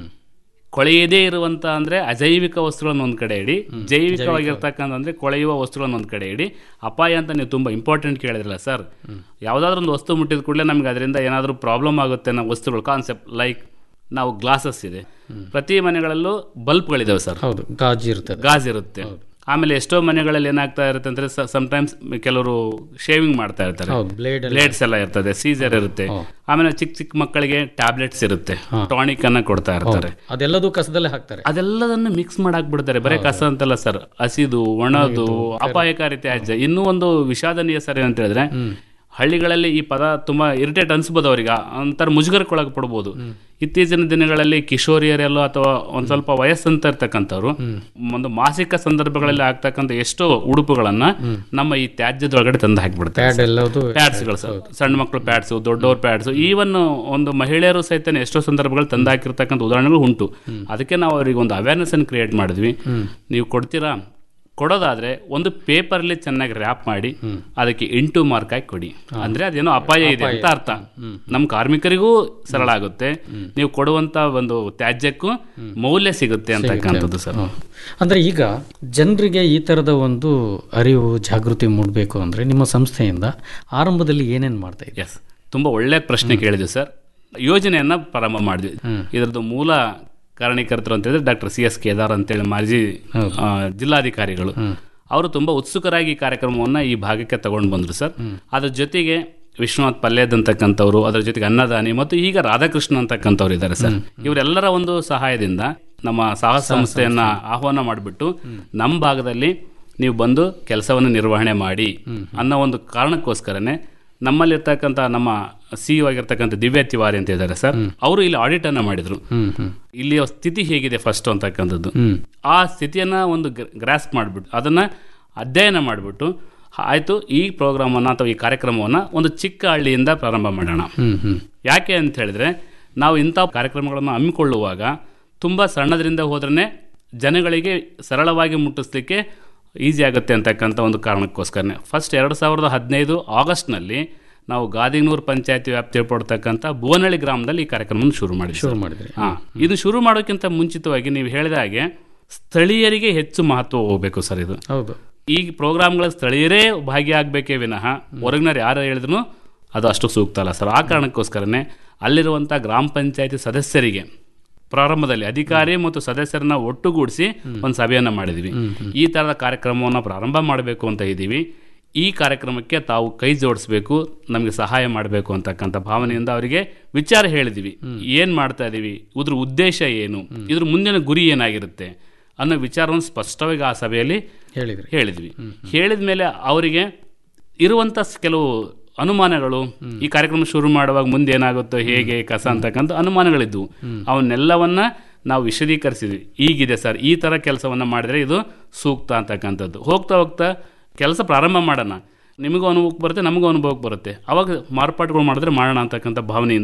ಕೊಳೆಯದೇ ಇರುವಂತ ಅಂದ್ರೆ ಅಜೈವಿಕ ವಸ್ತುಗಳನ್ನು ಒಂದ್ ಕಡೆ ಇಡಿ ಜೈವಿಕವಾಗಿರ್ತಕ್ಕಂಥ ಅಂದ್ರೆ ಕೊಳೆಯುವ ವಸ್ತುಗಳನ್ನು ಒಂದ್ ಕಡೆ ಇಡಿ ಅಪಾಯ ಅಂತ ನೀವು ತುಂಬಾ ಇಂಪಾರ್ಟೆಂಟ್ ಕೇಳಿದ್ರಲ್ಲ ಸರ್ ಯಾವ್ದಾದ್ರು ಒಂದು ವಸ್ತು ಮುಟ್ಟಿದ ಕೂಡಲೇ ನಮ್ಗೆ ಅದರಿಂದ ಏನಾದರೂ ಪ್ರಾಬ್ಲಮ್ ಆಗುತ್ತೆ ಅನ್ನೋ ವಸ್ತುಗಳು ಕಾನ್ಸೆಪ್ಟ್ ಲೈಕ್ ನಾವು ಗ್ಲಾಸಸ್ ಇದೆ ಪ್ರತಿ ಮನೆಗಳಲ್ಲೂ ಬಲ್ಬ್ಗಳಿದಾವೆ ಸರ್ ಹೌದು ಗಾಜು ಇರ್ತದೆ ಗಾಜ್ ಇರುತ್ತೆ ಆಮೇಲೆ ಎಷ್ಟೋ ಮನೆಗಳಲ್ಲಿ ಏನಾಗ್ತಾ ಇರುತ್ತೆ ಅಂದ್ರೆ ಸಮಟೈಮ್ಸ್ ಕೆಲವರು ಶೇವಿಂಗ್ ಮಾಡ್ತಾ ಇರ್ತಾರೆ ಹೌದು, blade ಎಲ್ಲ- ಬ್ಲೇಡ್ಸ್ ಎಲ್ಲ ಇರ್ತದೆ ಸೀಸರ್ ಇರುತ್ತೆ ಆಮೇಲೆ ಚಿಕ್ಕ ಚಿಕ್ಕ ಮಕ್ಕಳಿಗೆ ಟ್ಯಾಬ್ಲೆಟ್ಸ್ ಇರುತ್ತೆ ಟಾನಿಕ್ ಅನ್ನ ಕೊಡ್ತಾ ಇರ್ತಾರೆ ಅದೆಲ್ಲದೂ ಕಸದಲ್ಲೇ ಹಾಕ್ತಾರೆ ಅದೆಲ್ಲದನ್ನು ಮಿಕ್ಸ್ ಮಾಡಾಕ್ಬಿಡ್ತಾರೆ ಬರೀ ಕಸ ಅಂತಲ್ಲ ಸರ್ ಹಸಿದು ಒಣದು ಅಪಾಯಕಾರಿ ತ್ಯಾಜ್ಯ ಇನ್ನೂ ಒಂದು ವಿಷಾದನೀಯ ಸರ್ ಅಂತ ಹೇಳಿದ್ರೆ ಹಳ್ಳಿಗಳಲ್ಲಿ ಈ ಪದ ತುಂಬಾ ಇರಿಟೇಟ್ ಅನ್ಸ್ಬೋದು ಅವ್ರಿಗೆ ಅಂತರ ಮುಜುಗರಕ್ಕೊಳಗೆ ಪಡ್ಬೋದು ಇತ್ತೀಚಿನ ದಿನಗಳಲ್ಲಿ ಕಿಶೋರಿಯರೆಲ್ಲೋ ಅಥವಾ ಒಂದ್ ಸ್ವಲ್ಪ ವಯಸ್ಸಂತ ಇರ್ತಕ್ಕಂಥವ್ರು ಒಂದು ಮಾಸಿಕ ಸಂದರ್ಭಗಳಲ್ಲಿ ಆಗ್ತಕ್ಕಂಥ ಎಷ್ಟೋ ಉಡುಪುಗಳನ್ನ ನಮ್ಮ ಈ ತ್ಯಾಜ್ಯದೊಳಗಡೆ ತಂದು ಹಾಕಿಬಿಡ್ತಾರೆ ಪ್ಯಾಡ್ ಎಲ್ಲದು ಪ್ಯಾಡ್ಸ್ಗಳು ಸರ್ ಸಣ್ಣ ಮಕ್ಕಳು ಪ್ಯಾಡ್ಸು ದೊಡ್ಡವ್ರ ಪ್ಯಾಡ್ಸು ಈವನ್ ಒಂದು ಮಹಿಳೆಯರು ಸಹಿತ ಎಷ್ಟೋ ಸಂದರ್ಭಗಳು ತಂದು ಹಾಕಿರ್ತಕ್ಕಂಥ ಉದಾಹರಣೆಗಳು ಉಂಟು ಅದಕ್ಕೆ ನಾವು ಅವರಿಗೆ ಒಂದು ಅವೇರ್ನೆಸ್ ಅನ್ನು ಕ್ರಿಯೇಟ್ ಮಾಡಿದ್ವಿ ನೀವು ಕೊಡ್ತೀರಾ ಕೊಡೋದಾದ್ರೆ ಒಂದು ಪೇಪರ್ಲಿ ಚೆನ್ನಾಗಿ ರ್ಯಾಪ್ ಮಾಡಿ ಅದಕ್ಕೆ ಎಂಟು ಮಾರ್ಕ್ ಹಾಕಿ ಕೊಡಿ ಅಂದ್ರೆ ಅದೇನೋ ಅಪಾಯ ಇದೆ ಅಂತ ಅರ್ಥ ನಮ್ಮ ಕಾರ್ಮಿಕರಿಗೂ ಸರಳ ಆಗುತ್ತೆ ನೀವು ಕೊಡುವಂತ ಒಂದು ತ್ಯಾಜ್ಯಕ್ಕೂ ಮೌಲ್ಯ ಸಿಗುತ್ತೆ ಅಂತಕ್ಕಂಥದ್ದು ಸರ್ ಹ್ಮ್. ಅಂದ್ರೆ ಈಗ ಜನರಿಗೆ ಈ ತರದ ಒಂದು ಅರಿವು ಜಾಗೃತಿ ಮೂಡಬೇಕು ಅಂದ್ರೆ ನಿಮ್ಮ ಸಂಸ್ಥೆಯಿಂದ ಆರಂಭದಲ್ಲಿ ಏನೇನ್ ಮಾಡ್ತಾ ಇದೆ ಎಸ್ ತುಂಬಾ ಒಳ್ಳೆ ಪ್ರಶ್ನೆ ಕೇಳಿದ್ವಿ ಸರ್ ಯೋಜನೆಯನ್ನ ಪ್ರಾರಂಭ ಮಾಡಿದ್ವಿ ಇದರದ್ದು ಮೂಲ ಕಾರಣೀಕರ್ತರು ಅಂತ ಹೇಳಿದ್ರೆ ಡಾಕ್ಟರ್ ಸಿ ಎಸ್ ಕೇದಾರ್ ಅಂತೇಳಿ ಮಾಜಿ ಆ, ಜಿಲ್ಲಾಧಿಕಾರಿಗಳು ಅವರು ತುಂಬಾ ಉತ್ಸುಕರಾಗಿ ಈ ಕಾರ್ಯಕ್ರಮವನ್ನ ಈ ಭಾಗಕ್ಕೆ ತಗೊಂಡು ಬಂದ್ರು ಸರ್ ಅದ್ರ ಜೊತೆಗೆ ವಿಶ್ವನಾಥ್ ಪಲ್ಲೇದ್ ಅಂತಕ್ಕಂಥವ್ರು ಅದರ ಜೊತೆಗೆ ಅನ್ನದಾನಿ ಮತ್ತು ಈಗ ರಾಧಾಕೃಷ್ಣ ಅಂತಕ್ಕಂಥವ್ರು ಇದ್ದಾರೆ ಸರ್ ಇವರೆಲ್ಲರ ಒಂದು ಸಹಾಯದಿಂದ ನಮ್ಮ ಸಾಹಸ ಸಂಸ್ಥೆಯನ್ನ ಆಹ್ವಾನ ಮಾಡಿಬಿಟ್ಟು ನಮ್ಮ ಭಾಗದಲ್ಲಿ ನೀವು ಬಂದು ಕೆಲಸವನ್ನು ನಿರ್ವಹಣೆ ಮಾಡಿ ಅನ್ನೋ ಒಂದು ಕಾರಣಕ್ಕೋಸ್ಕರನೇ ನಮ್ಮಲ್ಲಿರ್ತಕ್ಕಂಥ ನಮ್ಮ ಸಿ ಆಗಿರ್ತಕ್ಕಂಥ ದಿವ್ಯಾ ತಿವಾರಿ ಅಂತ ಇದ್ದಾರೆ ಸರ್ ಅವರು ಇಲ್ಲಿ ಆಡಿಟ್ ಅನ್ನ ಮಾಡಿದ್ರು ಇಲ್ಲಿಯ ಸ್ಥಿತಿ ಹೇಗಿದೆ ಫಸ್ಟ್ ಅಂತಕ್ಕಂಥದ್ದು ಆ ಸ್ಥಿತಿಯನ್ನ ಒಂದು ಗ್ರಾಸ್ ಮಾಡಿಬಿಟ್ಟು ಅದನ್ನ ಅಧ್ಯಯನ ಮಾಡಿಬಿಟ್ಟು ಆಯ್ತು ಈ ಪ್ರೋಗ್ರಾಮನ್ನು ಅಥವಾ ಈ ಕಾರ್ಯಕ್ರಮವನ್ನು ಒಂದು ಚಿಕ್ಕ ಹಳ್ಳಿಯಿಂದ ಪ್ರಾರಂಭ ಮಾಡೋಣ ಯಾಕೆ ಅಂತ ಹೇಳಿದ್ರೆ ನಾವು ಇಂಥ ಕಾರ್ಯಕ್ರಮಗಳನ್ನು ಹಮ್ಮಿಕೊಳ್ಳುವಾಗ ತುಂಬ ಸಣ್ಣದರಿಂದ ಹೋದ್ರೆ ಜನಗಳಿಗೆ ಸರಳವಾಗಿ ಮುಟ್ಟಿಸ್ಲಿಕ್ಕೆ ಈಸಿ ಆಗುತ್ತೆ ಅಂತಕ್ಕಂಥ ಒಂದು ಕಾರಣಕ್ಕೋಸ್ಕರನೇ ಫಸ್ಟ್ ಎರಡು ಸಾವಿರದ ಹದಿನೈದು ಆಗಸ್ಟ್ನಲ್ಲಿ ನಾವು ಗಾದಿಗ್ನೂರು ಪಂಚಾಯತಿ ವ್ಯಾಪ್ತಿ ಪಡ್ತಕ್ಕಂಥ ಭುವನಹಳ್ಳಿ ಗ್ರಾಮದಲ್ಲಿ ಈ ಕಾರ್ಯಕ್ರಮವನ್ನು ಶುರು ಮಾಡಿದ್ವಿ ಶುರು ಮಾಡಿದ್ರಿ ಹಾ ಇದು ಶುರು ಮಾಡೋಕ್ಕಿಂತ ಮುಂಚಿತವಾಗಿ ನೀವು ಹೇಳಿದ ಹಾಗೆ ಸ್ಥಳೀಯರಿಗೆ ಹೆಚ್ಚು ಮಹತ್ವ ಹೋಗಬೇಕು ಸರ್ ಇದು ಹೌದು ಈ ಪ್ರೋಗ್ರಾಮ್ಗಳ ಸ್ಥಳೀಯರೇ ಭಾಗಿಯಾಗಬೇಕೇ ವಿನಃ ಹೊರಗಿನವ್ರು ಯಾರು ಹೇಳಿದ್ರು ಅದು ಅಷ್ಟು ಸೂಕ್ತ ಅಲ್ಲ ಸರ್ ಆ ಕಾರಣಕ್ಕೋಸ್ಕರನೇ ಅಲ್ಲಿರುವಂಥ ಗ್ರಾಮ ಪಂಚಾಯತಿ ಸದಸ್ಯರಿಗೆ ಪ್ರಾರಂಭದಲ್ಲಿ ಅಧಿಕಾರಿ ಮತ್ತು ಸದಸ್ಯರನ್ನ ಒಟ್ಟುಗೂಡಿಸಿ ಒಂದು ಸಭೆಯನ್ನ ಮಾಡಿದ್ವಿ ಈ ತರದ ಕಾರ್ಯಕ್ರಮವನ್ನು ಪ್ರಾರಂಭ ಮಾಡಬೇಕು ಅಂತ ಇದ್ದೀವಿ ಈ ಕಾರ್ಯಕ್ರಮಕ್ಕೆ ತಾವು ಕೈ ಜೋಡಿಸ್ಬೇಕು ನಮಗೆ ಸಹಾಯ ಮಾಡಬೇಕು ಅಂತಕ್ಕಂಥ ಭಾವನೆಯಿಂದ ಅವರಿಗೆ ವಿಚಾರ ಹೇಳಿದ್ವಿ ಏನ್ ಮಾಡ್ತಾ ಇದೀವಿ ಇದ್ರ ಉದ್ದೇಶ ಏನು ಇದ್ರ ಮುಂದಿನ ಗುರಿ ಏನಾಗಿರುತ್ತೆ ಅನ್ನೋ ವಿಚಾರವನ್ನು ಸ್ಪಷ್ಟವಾಗಿ ಆ ಸಭೆಯಲ್ಲಿ ಹೇಳಿದ್ರಿ ಹೇಳಿದ್ವಿ ಹೇಳಿದ ಮೇಲೆ ಅವರಿಗೆ ಇರುವಂತ ಸ್- ಕೆಲವು ಅನುಮಾನಗಳು ಈ ಕಾರ್ಯಕ್ರಮ ಶುರು ಮಾಡುವಾಗ ಮುಂದೆ ಏನಾಗುತ್ತೋ ಹೇಗೆ ಕಸ ಅಂತಕ್ಕಂಥ ಅನುಮಾನಗಳಿದ್ವು ಅವನ್ನೆಲ್ಲವನ್ನ ನಾವು ವಿಶದೀಕರಿಸಿದ್ವಿ ಈಗಿದೆ ಸರ್ ಈ ತರ ಕೆಲಸವನ್ನ ಮಾಡಿದ್ರೆ ಇದು ಸೂಕ್ತ ಅಂತಕ್ಕಂಥದ್ದು ಹೋಗ್ತಾ ಹೋಗ್ತಾ ಕೆಲಸ ಪ್ರಾರಂಭ ಮಾಡೋಣ ನಿಮಗೂ ಅನುಭವಕ್ಕೆ ಬರುತ್ತೆ ನಮಗೂ ಅನುಭವಕ್ಕೆ ಬರುತ್ತೆ ಅವಾಗ ಮಾರ್ಪಾಟುಗಳು ಮಾಡಿದ್ರೆ ಮಾಡೋಣ ಅಂತಕ್ಕಂಥ ಭಾವನೆಯಿಂದ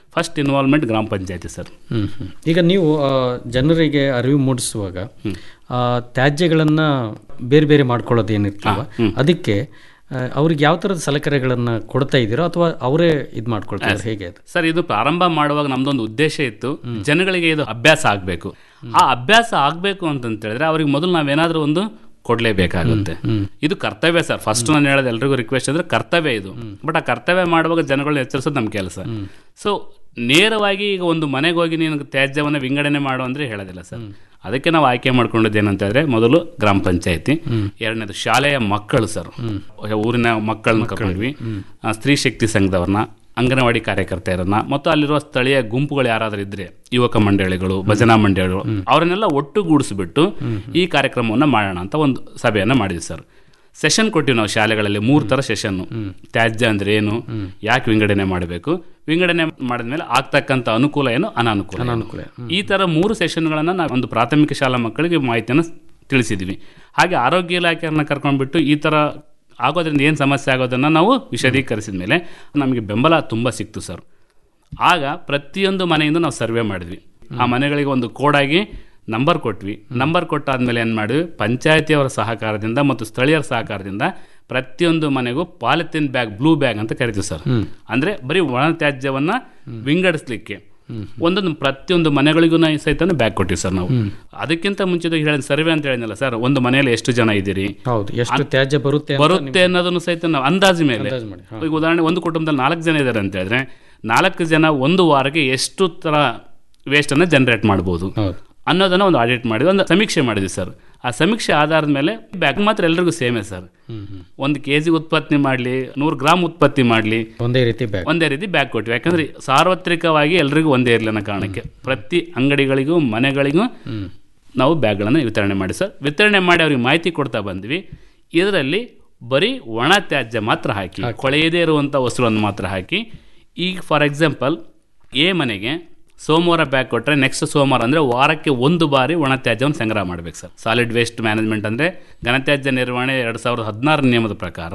ಫಸ್ಟ್ ಇನ್ವಾಲ್ವ್ಮೆಂಟ್ ಗ್ರಾಮ ಪಂಚಾಯತಿ ಸರ್ ಹ್ಮ್, ಹ್ಮ್. ಈಗ ನೀವು ಆ, ಜನರಿಗೆ ಅರಿವು ಮೂಡಿಸುವಾಗ ಆ, ತ್ಯಾಜ್ಯಗಳನ್ನ ಬೇರೆ ಬೇರೆ ಮಾಡ್ಕೊಳ್ಳೋದು ಏನಿರ್ತವ ಅದಕ್ಕೆ ಆ, ಅವ್ರಿಗೆ ಯಾವ ಥರದ ಸಲಕರಣೆಗಳನ್ನ ಕೊಡ್ತಾ ಇದ್ದೀರೋ ಅಥವಾ ಅವರೇ ಇದು ಮಾಡ್ಕೊಳ್ತಾರೆ ಹೇಗೆ ಅದು ಸರ್ ಇದು ಪ್ರಾರಂಭ ಮಾಡುವಾಗ ನಮ್ದೊಂದು ಉದ್ದೇಶ ಇತ್ತು ಜನಗಳಿಗೆ ಇದು ಅಭ್ಯಾಸ ಆಗಬೇಕು ಆ ಅಭ್ಯಾಸ ಆಗಬೇಕು ಅಂತಂತ ಹೇಳಿದ್ರೆ ಅವ್ರಿಗೆ ಮೊದಲು ನಾವೇನಾದ್ರೂ ಒಂದು ಕೊಡ್ಲೇಬೇಕಾಗುತ್ತೆ ಇದು ಕರ್ತವ್ಯ ಸರ್ ಫಸ್ಟ್ ನಾನು ಹೇಳೋದು ಎಲ್ರಿಗೂ ರಿಕ್ವೆಸ್ಟ್ ಅಂದ್ರೆ ಕರ್ತವ್ಯ ಇದು ಬಟ್ ಆ ಕರ್ತವ್ಯ ಮಾಡುವಾಗ ಜನಗಳನ್ನ ಎಚ್ಚರಿಸೋದು ನಮ್ಮ ಕೆಲಸ ಸೊ ನೇರವಾಗಿ ಈಗ ಒಂದು ಮನೆಗೆ ಹೋಗಿ ನೀನು ತ್ಯಾಜ್ಯವನ್ನು ವಿಂಗಡಣೆ ಮಾಡು ಅಂದ್ರೆ ಹೇಳೋದಿಲ್ಲ ಸರ್ ಅದಕ್ಕೆ ನಾವು ಆಯ್ಕೆ ಮಾಡ್ಕೊಂಡದ್ದು ಏನಂತ ಹೇಳಿದ್ರೆ ಮೊದಲು ಗ್ರಾಮ ಪಂಚಾಯತಿ ಎರಡನೇದು ಶಾಲೆಯ ಮಕ್ಕಳು ಸರ್ ಊರಿನ ಮಕ್ಕಳನ್ನ ಕರ್ಕೊಂಡ್ವಿ ಆ, ಸ್ತ್ರೀ ಶಕ್ತಿ ಸಂಘದವ್ರನ್ನ ಅಂಗನವಾಡಿ ಕಾರ್ಯಕರ್ತೆಯರನ್ನ ಮತ್ತು ಅಲ್ಲಿರುವ ಸ್ಥಳೀಯ ಗುಂಪುಗಳು ಯಾರಾದರೂ ಇದ್ರೆ ಯುವಕ ಮಂಡಳಿಗಳು ಭಜನಾ ಮಂಡಳಿಗಳು ಅವರನ್ನೆಲ್ಲ ಒಟ್ಟುಗೂಡಿಸ್ಬಿಟ್ಟು ಈ ಕಾರ್ಯಕ್ರಮವನ್ನು ಮಾಡೋಣ ಅಂತ ಒಂದು ಸಭೆಯನ್ನು ಮಾಡಿದ್ವಿ ಸರ್ ಸೆಷನ್ ಕೊಟ್ಟಿವಿ ನಾವು ಶಾಲೆಗಳಲ್ಲಿ ಮೂರು ಥರ ಸೆಷನ್ನು ತ್ಯಾಜ್ಯ ಅಂದ್ರೆ ಏನು ಯಾಕೆ ವಿಂಗಡಣೆ ಮಾಡಬೇಕು ವಿಂಗಡಣೆ ಮಾಡಿದ್ಮೇಲೆ ಆಗ್ತಕ್ಕಂಥ ಅನುಕೂಲ ಏನು ಅನಾನುಕೂಲ ಅನಾನುಕೂಲ ಈ ಥರ ಮೂರು ಸೆಷನ್ಗಳನ್ನು ನಾವು ಒಂದು ಪ್ರಾಥಮಿಕ ಶಾಲಾ ಮಕ್ಕಳಿಗೆ ಮಾಹಿತಿಯನ್ನು ತಿಳಿಸಿದ್ವಿ ಹಾಗೆ ಆರೋಗ್ಯ ಇಲಾಖೆಯನ್ನ ಕರ್ಕೊಂಡ್ಬಿಟ್ಟು ಈ ಥರ ಆಗೋದ್ರಿಂದ ಏನು ಸಮಸ್ಯೆ ಆಗೋದನ್ನು ನಾವು ವಿಶದೀಕರಿಸಿದ ಮೇಲೆ ನಮಗೆ ಬೆಂಬಲ ತುಂಬ ಸಿಕ್ತು ಸರ್ ಆಗ ಪ್ರತಿಯೊಂದು ಮನೆಯಿಂದ ನಾವು ಸರ್ವೆ ಮಾಡಿದ್ವಿ ಆ ಮನೆಗಳಿಗೆ ಒಂದು ಕೋಡಾಗಿ ನಂಬರ್ ಕೊಟ್ವಿ ನಂಬರ್ ಕೊಟ್ಟಾದ್ಮೇಲೆ ಏನು ಮಾಡಿದ್ವಿ ಪಂಚಾಯತಿಯವರ ಸಹಕಾರದಿಂದ ಮತ್ತು ಸ್ಥಳೀಯರ ಸಹಕಾರದಿಂದ ಪ್ರತಿಯೊಂದು ಮನೆಗೂ ಪಾಲಿಥಿನ್ ಬ್ಯಾಗ್ ಬ್ಲೂ ಬ್ಯಾಗ್ ಅಂತ ಕರಿತೀವಿ ಸರ್ ಅಂದ್ರೆ ಬರೀ ಒಣ ತ್ಯಾಜ್ಯವನ್ನ ವಿಂಗಡಿಸ್ಲಿಕ್ಕೆ ಒಂದೊಂದು ಪ್ರತಿಯೊಂದು ಮನೆಗಳಿಗೂ ನಾವು ಸಹಿತ ಬ್ಯಾಗ್ ಕೊಟ್ಟಿವಿ ಸರ್ ನಾವು ಅದಕ್ಕಿಂತ ಮುಂಚಿತ ಹೇಳಿದ ಸರ್ವೆ ಅಂತ ಹೇಳಿದ್ನಲ್ಲ ಸರ್ ಒಂದು ಮನೆಯಲ್ಲಿ ಎಷ್ಟು ಜನ ಇದ್ದೀರಿ ಹೌದು ಎಷ್ಟು ತ್ಯಾಜ್ಯ ಬರುತ್ತೆ ಅಂತ ಬರುತ್ತೆ ಅನ್ನೋದನ್ನು ಸಹಿತ ನಾವು ಅಂದಾಜು ಮೇಲೆ ಅಂದಾಜು ಮಾಡಿ, ಈಗ ಉದಾಹರಣೆ ಒಂದು ಕುಟುಂಬದಲ್ಲಿ ನಾಲ್ಕು ಜನ ಇದ್ದಾರೆ ಅಂತ ಹೇಳಿದ್ರೆ ನಾಲ್ಕು ಜನ ಒಂದು ವಾರಕ್ಕೆ ಎಷ್ಟು ತರ ವೇಸ್ಟ್ ಅನ್ನ ಜನರೇಟ್ ಮಾಡ್ಬೋದು ಅನ್ನೋದನ್ನ ಒಂದು ಆಡಿಟ್ ಮಾಡಿ ಒಂದು ಸಮೀಕ್ಷೆ ಮಾಡಿದ್ವಿ ಸರ್ ಆ ಸಮೀಕ್ಷೆ ಆಧಾರದ ಮೇಲೆ ಬ್ಯಾಗ್ ಮಾತ್ರ ಎಲ್ರಿಗೂ ಸೇಮೇ ಸರ್ ಒಂದು ಕೆ ಜಿ ಉತ್ಪತ್ತಿ ಮಾಡಲಿ ನೂರು ಗ್ರಾಮ್ ಉತ್ಪತ್ತಿ ಮಾಡಲಿ ಒಂದೇ ರೀತಿ ಬ್ಯಾಗ್ ಒಂದೇ ರೀತಿ ಬ್ಯಾಗ್ ಕೊಟ್ವಿ ಯಾಕಂದ್ರೆ ಸಾರ್ವತ್ರಿಕವಾಗಿ ಎಲ್ರಿಗೂ ಒಂದೇ ಇರಲಿ ಅನ್ನೋ ಕಾರಣಕ್ಕೆ ಪ್ರತಿ ಅಂಗಡಿಗಳಿಗೂ ಮನೆಗಳಿಗೂ ನಾವು ಬ್ಯಾಗ್ಗಳನ್ನು ವಿತರಣೆ ಮಾಡಿ ಸರ್ ವಿತರಣೆ ಮಾಡಿ ಅವ್ರಿಗೆ ಮಾಹಿತಿ ಕೊಡ್ತಾ ಬಂದ್ವಿ ಇದರಲ್ಲಿ ಬರೀ ಒಣ ತ್ಯಾಜ್ಯ ಮಾತ್ರ ಹಾಕಿ ಕೊಳೆಯದೇ ಇರುವಂಥ ವಸ್ತುಗಳನ್ನು ಮಾತ್ರ ಹಾಕಿ ಈಗ ಫಾರ್ ಎಕ್ಸಾಂಪಲ್ ಎ ಮನೆಗೆ ಸೋಮವಾರ ಬ್ಯಾಗ್ ಕೊಟ್ಟರೆ ನೆಕ್ಸ್ಟ್ ಸೋಮವಾರ ಅಂದರೆ ವಾರಕ್ಕೆ ಒಂದು ಬಾರಿ ಒಣ ತ್ಯಾಜ್ಯವನ್ನು ಸಂಗ್ರಹ ಮಾಡ್ಬೇಕು ಸರ್ ಸಾಲಿಡ್ ವೇಸ್ಟ್ ಮ್ಯಾನೇಜ್ಮೆಂಟ್ ಅಂದರೆ ಘನತ್ಯಾಜ್ಯ ನಿರ್ವಹಣೆ ಎರಡು ಸಾವಿರದ ಹದಿನಾರು ನಿಯಮದ ಪ್ರಕಾರ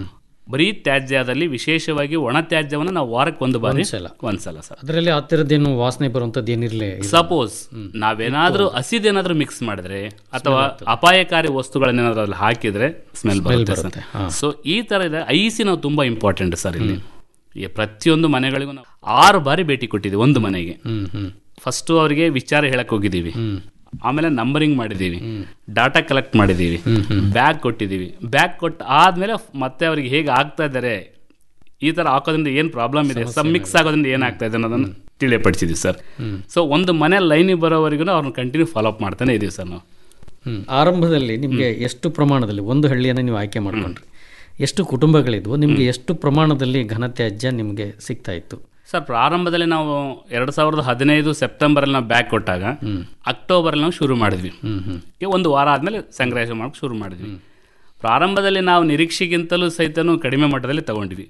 ಬರೀ ತ್ಯಾಜ್ಯದಲ್ಲಿ ವಿಶೇಷವಾಗಿ ಒಣ ತ್ಯಾಜ್ಯವನ್ನು ನಾವು ವಾರಕ್ಕೆ ಒಂದು ಬಾರಿ ಒಂದ್ಸಲ. ಒಂದ್ಸಲ ಸರ್ ಅದರಲ್ಲಿ ಆ ಥರದ್ದೇನು ವಾಸನೆ ಬರುವಂಥದ್ದು ಏನಿರಲಿ ಸಪೋಸ್ ನಾವೇನಾದ್ರೂ ಹಸಿದೇನಾದ್ರೂ ಮಿಕ್ಸ್ ಮಾಡಿದ್ರೆ ಅಥವಾ ಅಪಾಯಕಾರಿ ವಸ್ತುಗಳನ್ನೇನಾದ್ರೂ ಅಲ್ಲಿ ಹಾಕಿದ್ರೆ ಸ್ಮೆಲ್ ಬರುತ್ತೆ ಬರುತ್ತೆ, ಸರ್ ಸೊ ಈ ತರ ಇದೆ ಐಸಿ ನಾವು ತುಂಬಾ ಇಂಪಾರ್ಟೆಂಟ್ ಸರ್ ಇಲ್ಲಿ ಈ ಪ್ರತಿಯೊಂದು ಮನೆಗಳಿಗೂ ನಾವು ಆರು ಬಾರಿ ಭೇಟಿ ಕೊಟ್ಟಿದ್ದೀವಿ ಒಂದು ಮನೆಗೆ ಫಸ್ಟ್ ಅವರಿಗೆ ವಿಚಾರ ಹೇಳಕ್ ಹೋಗಿದ್ದೀವಿ ಆಮೇಲೆ ನಂಬರಿಂಗ್ ಮಾಡಿದ್ದೀವಿ ಡಾಟಾ ಕಲೆಕ್ಟ್ ಮಾಡಿದ್ದೀವಿ ಬ್ಯಾಗ್ ಕೊಟ್ಟಿದ್ದೀವಿ ಬ್ಯಾಗ್ ಕೊಟ್ಟು ಆದ್ಮೇಲೆ ಮತ್ತೆ ಅವ್ರಿಗೆ ಹೇಗೆ ಆಗ್ತಾ ಇದ್ದಾರೆ ಈ ತರ ಹಾಕೋದ್ರಿಂದ ಏನು ಪ್ರಾಬ್ಲಮ್ ಇದೆ ಸಮ್ ಮಿಕ್ಸ್ ಆಗೋದ್ರಿಂದ ಏನಾಗ್ತಾ ಇದೆ ಅನ್ನೋದನ್ನ ತಿಳಿಯಪಡಿಸಿದ್ವಿ ಸರ್ ಸೊ ಒಂದು ಮನೆ ಲೈನಿಗೆ ಬರೋವರೆಗೂ ಅವ್ರನ್ನ ಕಂಟಿನ್ಯೂ ಫಾಲೋ ಅಪ್ ಮಾಡ್ತಾನೆ ಇದೀವಿ ಸರ್ ನಾವು ಹ್ಮ್. ಆರಂಭದಲ್ಲಿ ನಿಮಗೆ ಎಷ್ಟು ಪ್ರಮಾಣದಲ್ಲಿ ಒಂದು ಹಳ್ಳಿಯನ್ನು ನೀವು ಆಯ್ಕೆ ಮಾಡ್ಕೊಂಡ್ರಿ ಎಷ್ಟು ಕುಟುಂಬಗಳಿದ್ವು ನಿಮಗೆ ಎಷ್ಟು ಪ್ರಮಾಣದಲ್ಲಿ ಘನತ್ಯಾಜ್ಯ ನಿಮಗೆ ಸಿಗ್ತಾ ಇತ್ತು ಸರ್ ಪ್ರಾರಂಭದಲ್ಲಿ ನಾವು ಎರಡು ಸಾವಿರದ ಹದಿನೈದು ಸೆಪ್ಟೆಂಬರಲ್ಲಿ ನಾವು ಬ್ಯಾಗ್ ಕೊಟ್ಟಾಗ ಅಕ್ಟೋಬರಲ್ಲಿ ನಾವು ಶುರು ಮಾಡಿದ್ವಿ ಈಗ ಒಂದು ವಾರ ಆದಮೇಲೆ ಸಂಗ್ರಹ ಮಾಡಕ್ಕೆ ಶುರು ಮಾಡಿದ್ವಿ ಪ್ರಾರಂಭದಲ್ಲಿ ನಾವು ನಿರೀಕ್ಷೆಗಿಂತಲೂ ಸಹಿತನೂ ಕಡಿಮೆ ಮಟ್ಟದಲ್ಲಿ ತಗೊಂಡ್ವಿ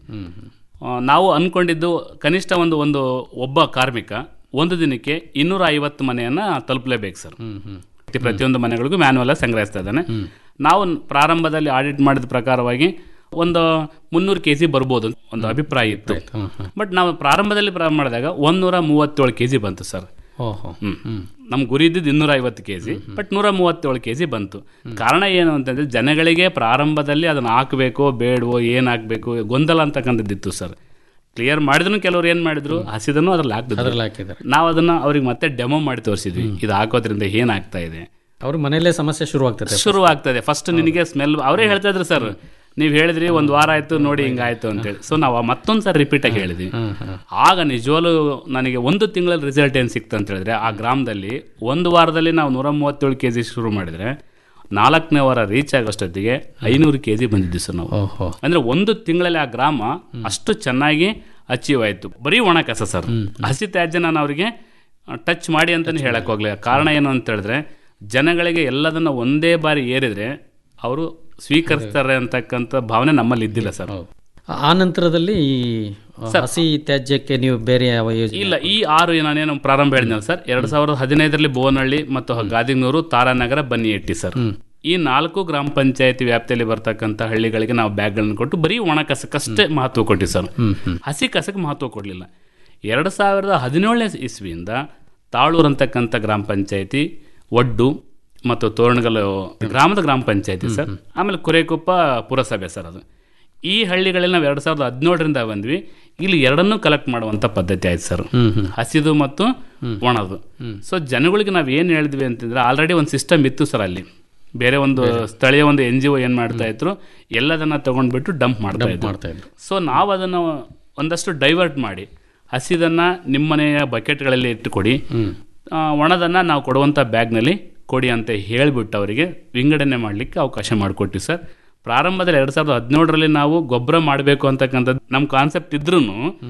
ಆ, ನಾವು ಅನ್ಕೊಂಡಿದ್ದು ಕನಿಷ್ಠ ಒಂದು ಒಂದು ಒಬ್ಬ ಕಾರ್ಮಿಕ ಒಂದು ದಿನಕ್ಕೆ ಇನ್ನೂರ ಐವತ್ತು ಮನೆಯನ್ನ ತಲುಪಲೇಬೇಕು ಸರ್ ಪ್ರತಿಯೊಂದು ಮನೆಗಳಿಗೂ ಮ್ಯಾನುವಲ್ ಸಂಗ್ರಹಿಸ್ತಾ ಇದ್ದಾನೆ ನಾವು ಪ್ರಾರಂಭದಲ್ಲಿ ಆಡಿಟ್ ಮಾಡಿದ ಪ್ರಕಾರವಾಗಿ ಒಂದು ಮುನ್ನೂರು ಕೆ ಜಿ ಬರ್ಬೋದು ಒಂದು ಅಭಿಪ್ರಾಯ ಇತ್ತು ಬಟ್ ನಾವು ಪ್ರಾರಂಭದಲ್ಲಿ ಪ್ರಾರಂಭ ಮಾಡಿದಾಗ ಒಂದೂರ ಮೂವತ್ತೇಳು ಕೆ ಜಿ ಬಂತು ಸರ್ ಓಹೋ ಹ್ಮ್ ನಮ್ ಗುರಿ ಇದ್ದಿದ್ದು ಇನ್ನೂರ ಐವತ್ತು ಕೆ ಜಿ ಬಟ್ ನೂರ ಮೂವತ್ತೇಳು ಕೆ ಜಿ ಬಂತು ಕಾರಣ ಏನು ಅಂತಂದ್ರೆ ಜನಗಳಿಗೆ ಪ್ರಾರಂಭದಲ್ಲಿ ಅದನ್ನ ಹಾಕಬೇಕೋ ಬೇಡವೋ ಏನ್ ಹಾಕ್ಬೇಕು ಗೊಂದಲ ಅಂತಕ್ಕಂಥದ್ದಿತ್ತು ಸರ್ ಕ್ಲಿಯರ್ ಮಾಡಿದ್ರು ಕೆಲವ್ರು ಏನ್ ಮಾಡಿದ್ರು ಹಸಿದನ್ನು ಅದ್ರಲ್ಲಿ ಅದ್ರಲ್ಲಿ ಹಾಕ್ತಿದ್ರು ಹಾಕಿದ್ದಾರೆ ನಾವು ಅದನ್ನ ಅವ್ರಿಗೆ ಮತ್ತೆ ಡೆಮೋ ಮಾಡಿ ತೋರಿಸಿದ್ವಿ ಇದು ಹಾಕೋದ್ರಿಂದ ಏನಾಗ್ತಾ ಇದೆ ಅವ್ರ ಮನೆಯಲ್ಲೇ ಸಮಸ್ಯೆ ಶುರು ಆಗ್ತದೆ ಶುರು ಆಗ್ತದೆ ಫಸ್ಟ್ ನಿನಗೆ ಸ್ಮೆಲ್ ಅವರೇ ಹೇಳ್ತಾ ಇದ್ರು ಸರ್ ನೀವು ಹೇಳಿದ್ರಿ ಒಂದು ವಾರ ಆಯ್ತು ನೋಡಿ ಹಿಂಗಾಯ್ತು ಅಂತೇಳಿ ಸೊ ನಾವು ಮತ್ತೊಂದು ಸರ್ ರಿಪೀಟ್ ಆಗಿ ಹೇಳಿದ್ವಿ ಆಗ ನಿಜವಾಗ್ಲೂ ನನಗೆ ಒಂದು ತಿಂಗಳಲ್ಲಿ ರಿಸಲ್ಟ್ ಏನು ಸಿಕ್ತು ಅಂತ ಹೇಳಿದ್ರೆ ಆ ಗ್ರಾಮದಲ್ಲಿ ಒಂದು ವಾರದಲ್ಲಿ ನಾವು ನೂರ ಮೂವತ್ತೇಳು ಕೆ ಜಿ ಶುರು ಮಾಡಿದ್ರೆ ನಾಲ್ಕನೇ ವಾರ ರೀಚ್ ಆಗೋಷ್ಟೊತ್ತಿಗೆ ಐನೂರು ಕೆ ಜಿ ಬಂದಿದ್ವಿ ಸರ್ ನಾವು ಓಹೋ ಅಂದ್ರೆ ಒಂದು ತಿಂಗಳಲ್ಲಿ ಆ ಗ್ರಾಮ ಅಷ್ಟು ಚೆನ್ನಾಗಿ ಅಚೀವ್ ಆಯ್ತು ಬರೀ ಒಣ ಕಸ ಸರ್ ಹಸಿ ತ್ಯಾಜ್ಯ ನಾನು ಅವರಿಗೆ ಟಚ್ ಮಾಡಿ ಅಂತಾನೆ ಹೇಳಕ್ ಹೋಗ್ಲಿಲ್ಲ ಕಾರಣ ಏನು ಅಂತ ಹೇಳಿದ್ರೆ ಜನಗಳಿಗೆ ಎಲ್ಲದನ್ನ ಒಂದೇ ಬಾರಿ ಏರಿದ್ರೆ ಅವರು ಸ್ವೀಕರಿಸ್ತಾರೆ ಅಂತಕ್ಕಂಥ ಭಾವನೆ ನಮ್ಮಲ್ಲಿ ಇದ್ದಿಲ್ಲ ಸರ್ ಆ ನಂತರದಲ್ಲಿ ಈ ಹಸಿ ತ್ಯಾಜ್ಯಕ್ಕೆ ನೀವು ಬೇರೆ ಯಾವ ಯೋಜನೆ ಇಲ್ಲ ಈ ಆರು ನಾನೇನು ಪ್ರಾರಂಭ ಹೇಳಿದ್ನಲ್ಲ ಸರ್ ಎರಡ್ ಸಾವಿರದ ಹದಿನೈದರಲ್ಲಿ ಬೋನಹಳ್ಳಿ ಮತ್ತು ಗಾದಿಗ್ನೂರು ತಾರಾನಗರ ಬನ್ನಿಯಟ್ಟಿ ಸರ್ ಈ ನಾಲ್ಕು ಗ್ರಾಮ ಪಂಚಾಯತಿ ವ್ಯಾಪ್ತಿಯಲ್ಲಿ ಬರ್ತಕ್ಕಂಥ ಹಳ್ಳಿಗಳಿಗೆ ನಾವು ಬ್ಯಾಗ್ಗಳನ್ನು ಕೊಟ್ಟು ಬರೀ ಒಣ ಕಸಕ್ಕಷ್ಟೇ ಮಹತ್ವ ಕೊಟ್ಟಿವಿ ಸರ್ ಹಸಿ ಕಸಕ್ಕೆ ಮಹತ್ವ ಕೊಡಲಿಲ್ಲ ಎರಡು ಸಾವಿರದ ಹದಿನೇಳನೇ ಇಸ್ವಿಯಿಂದ ತಾಳೂರು ಅಂತಕ್ಕಂಥ ಗ್ರಾಮ ಪಂಚಾಯತಿ ಒಡ್ಡು ಮತ್ತು ತೋರಣಗಲ್ಲು ಗ್ರಾಮದ ಗ್ರಾಮ ಪಂಚಾಯತಿ ಸರ್ ಆಮೇಲೆ ಕುರೇಕೊಪ್ಪ ಪುರಸಭೆ ಸರ್ ಅದು ಈ ಹಳ್ಳಿಗಳಲ್ಲಿ ನಾವು ಎರಡು ಸಾವಿರದ ಹದಿನೇಳರಿಂದ ಬಂದ್ವಿ ಇಲ್ಲಿ ಎರಡನ್ನೂ ಕಲೆಕ್ಟ್ ಮಾಡುವಂಥ ಪದ್ಧತಿ ಆಯ್ತು ಸರ್ ಹಸಿದು ಮತ್ತು ಒಣದು ಸೊ ಜನಗಳಿಗೆ ನಾವು ಏನು ಹೇಳಿದ್ವಿ ಅಂತಂದ್ರೆ ಆಲ್ರೆಡಿ ಒಂದು ಸಿಸ್ಟಮ್ ಇತ್ತು ಸರ್ ಅಲ್ಲಿ ಬೇರೆ ಒಂದು ಸ್ಥಳೀಯ ಒಂದು ಎನ್ ಜಿ ಒ ಏನು ಮಾಡ್ತಾ ಇದ್ರು ಎಲ್ಲದನ್ನ ತಗೊಂಡ್ಬಿಟ್ಟು ಡಂಪ್ ಮಾಡ್ತಾ ಇದ್ರು ಸೊ ನಾವು ಅದನ್ನು ಒಂದಷ್ಟು ಡೈವರ್ಟ್ ಮಾಡಿ ಹಸಿದನ್ನ ನಿಮ್ಮನೆಯ ಬಕೆಟ್ಗಳಲ್ಲಿ ಇಟ್ಟುಕೊಡಿ ಆ, ಒಣದನ್ನ ನಾವು ಕೊಡುವಂಥ ಬ್ಯಾಗ್ನಲ್ಲಿ ಕೊಡಿ ಅಂತ ಹೇಳಿಬಿಟ್ಟು ಅವರಿಗೆ ವಿಂಗಡಣೆ ಮಾಡಲಿಕ್ಕೆ ಅವಕಾಶ ಮಾಡಿಕೊಟ್ಟಿವಿ ಸರ್ ಪ್ರಾರಂಭದಲ್ಲಿ ಎರಡು ಸಾವಿರದ ಹದಿನೇಳರಲ್ಲಿ ನಾವು ಗೊಬ್ಬರ ಮಾಡಬೇಕು ಅಂತಕ್ಕಂಥದ್ದು ನಮ್ಮ ಕಾನ್ಸೆಪ್ಟ್ ಇದ್ರೂ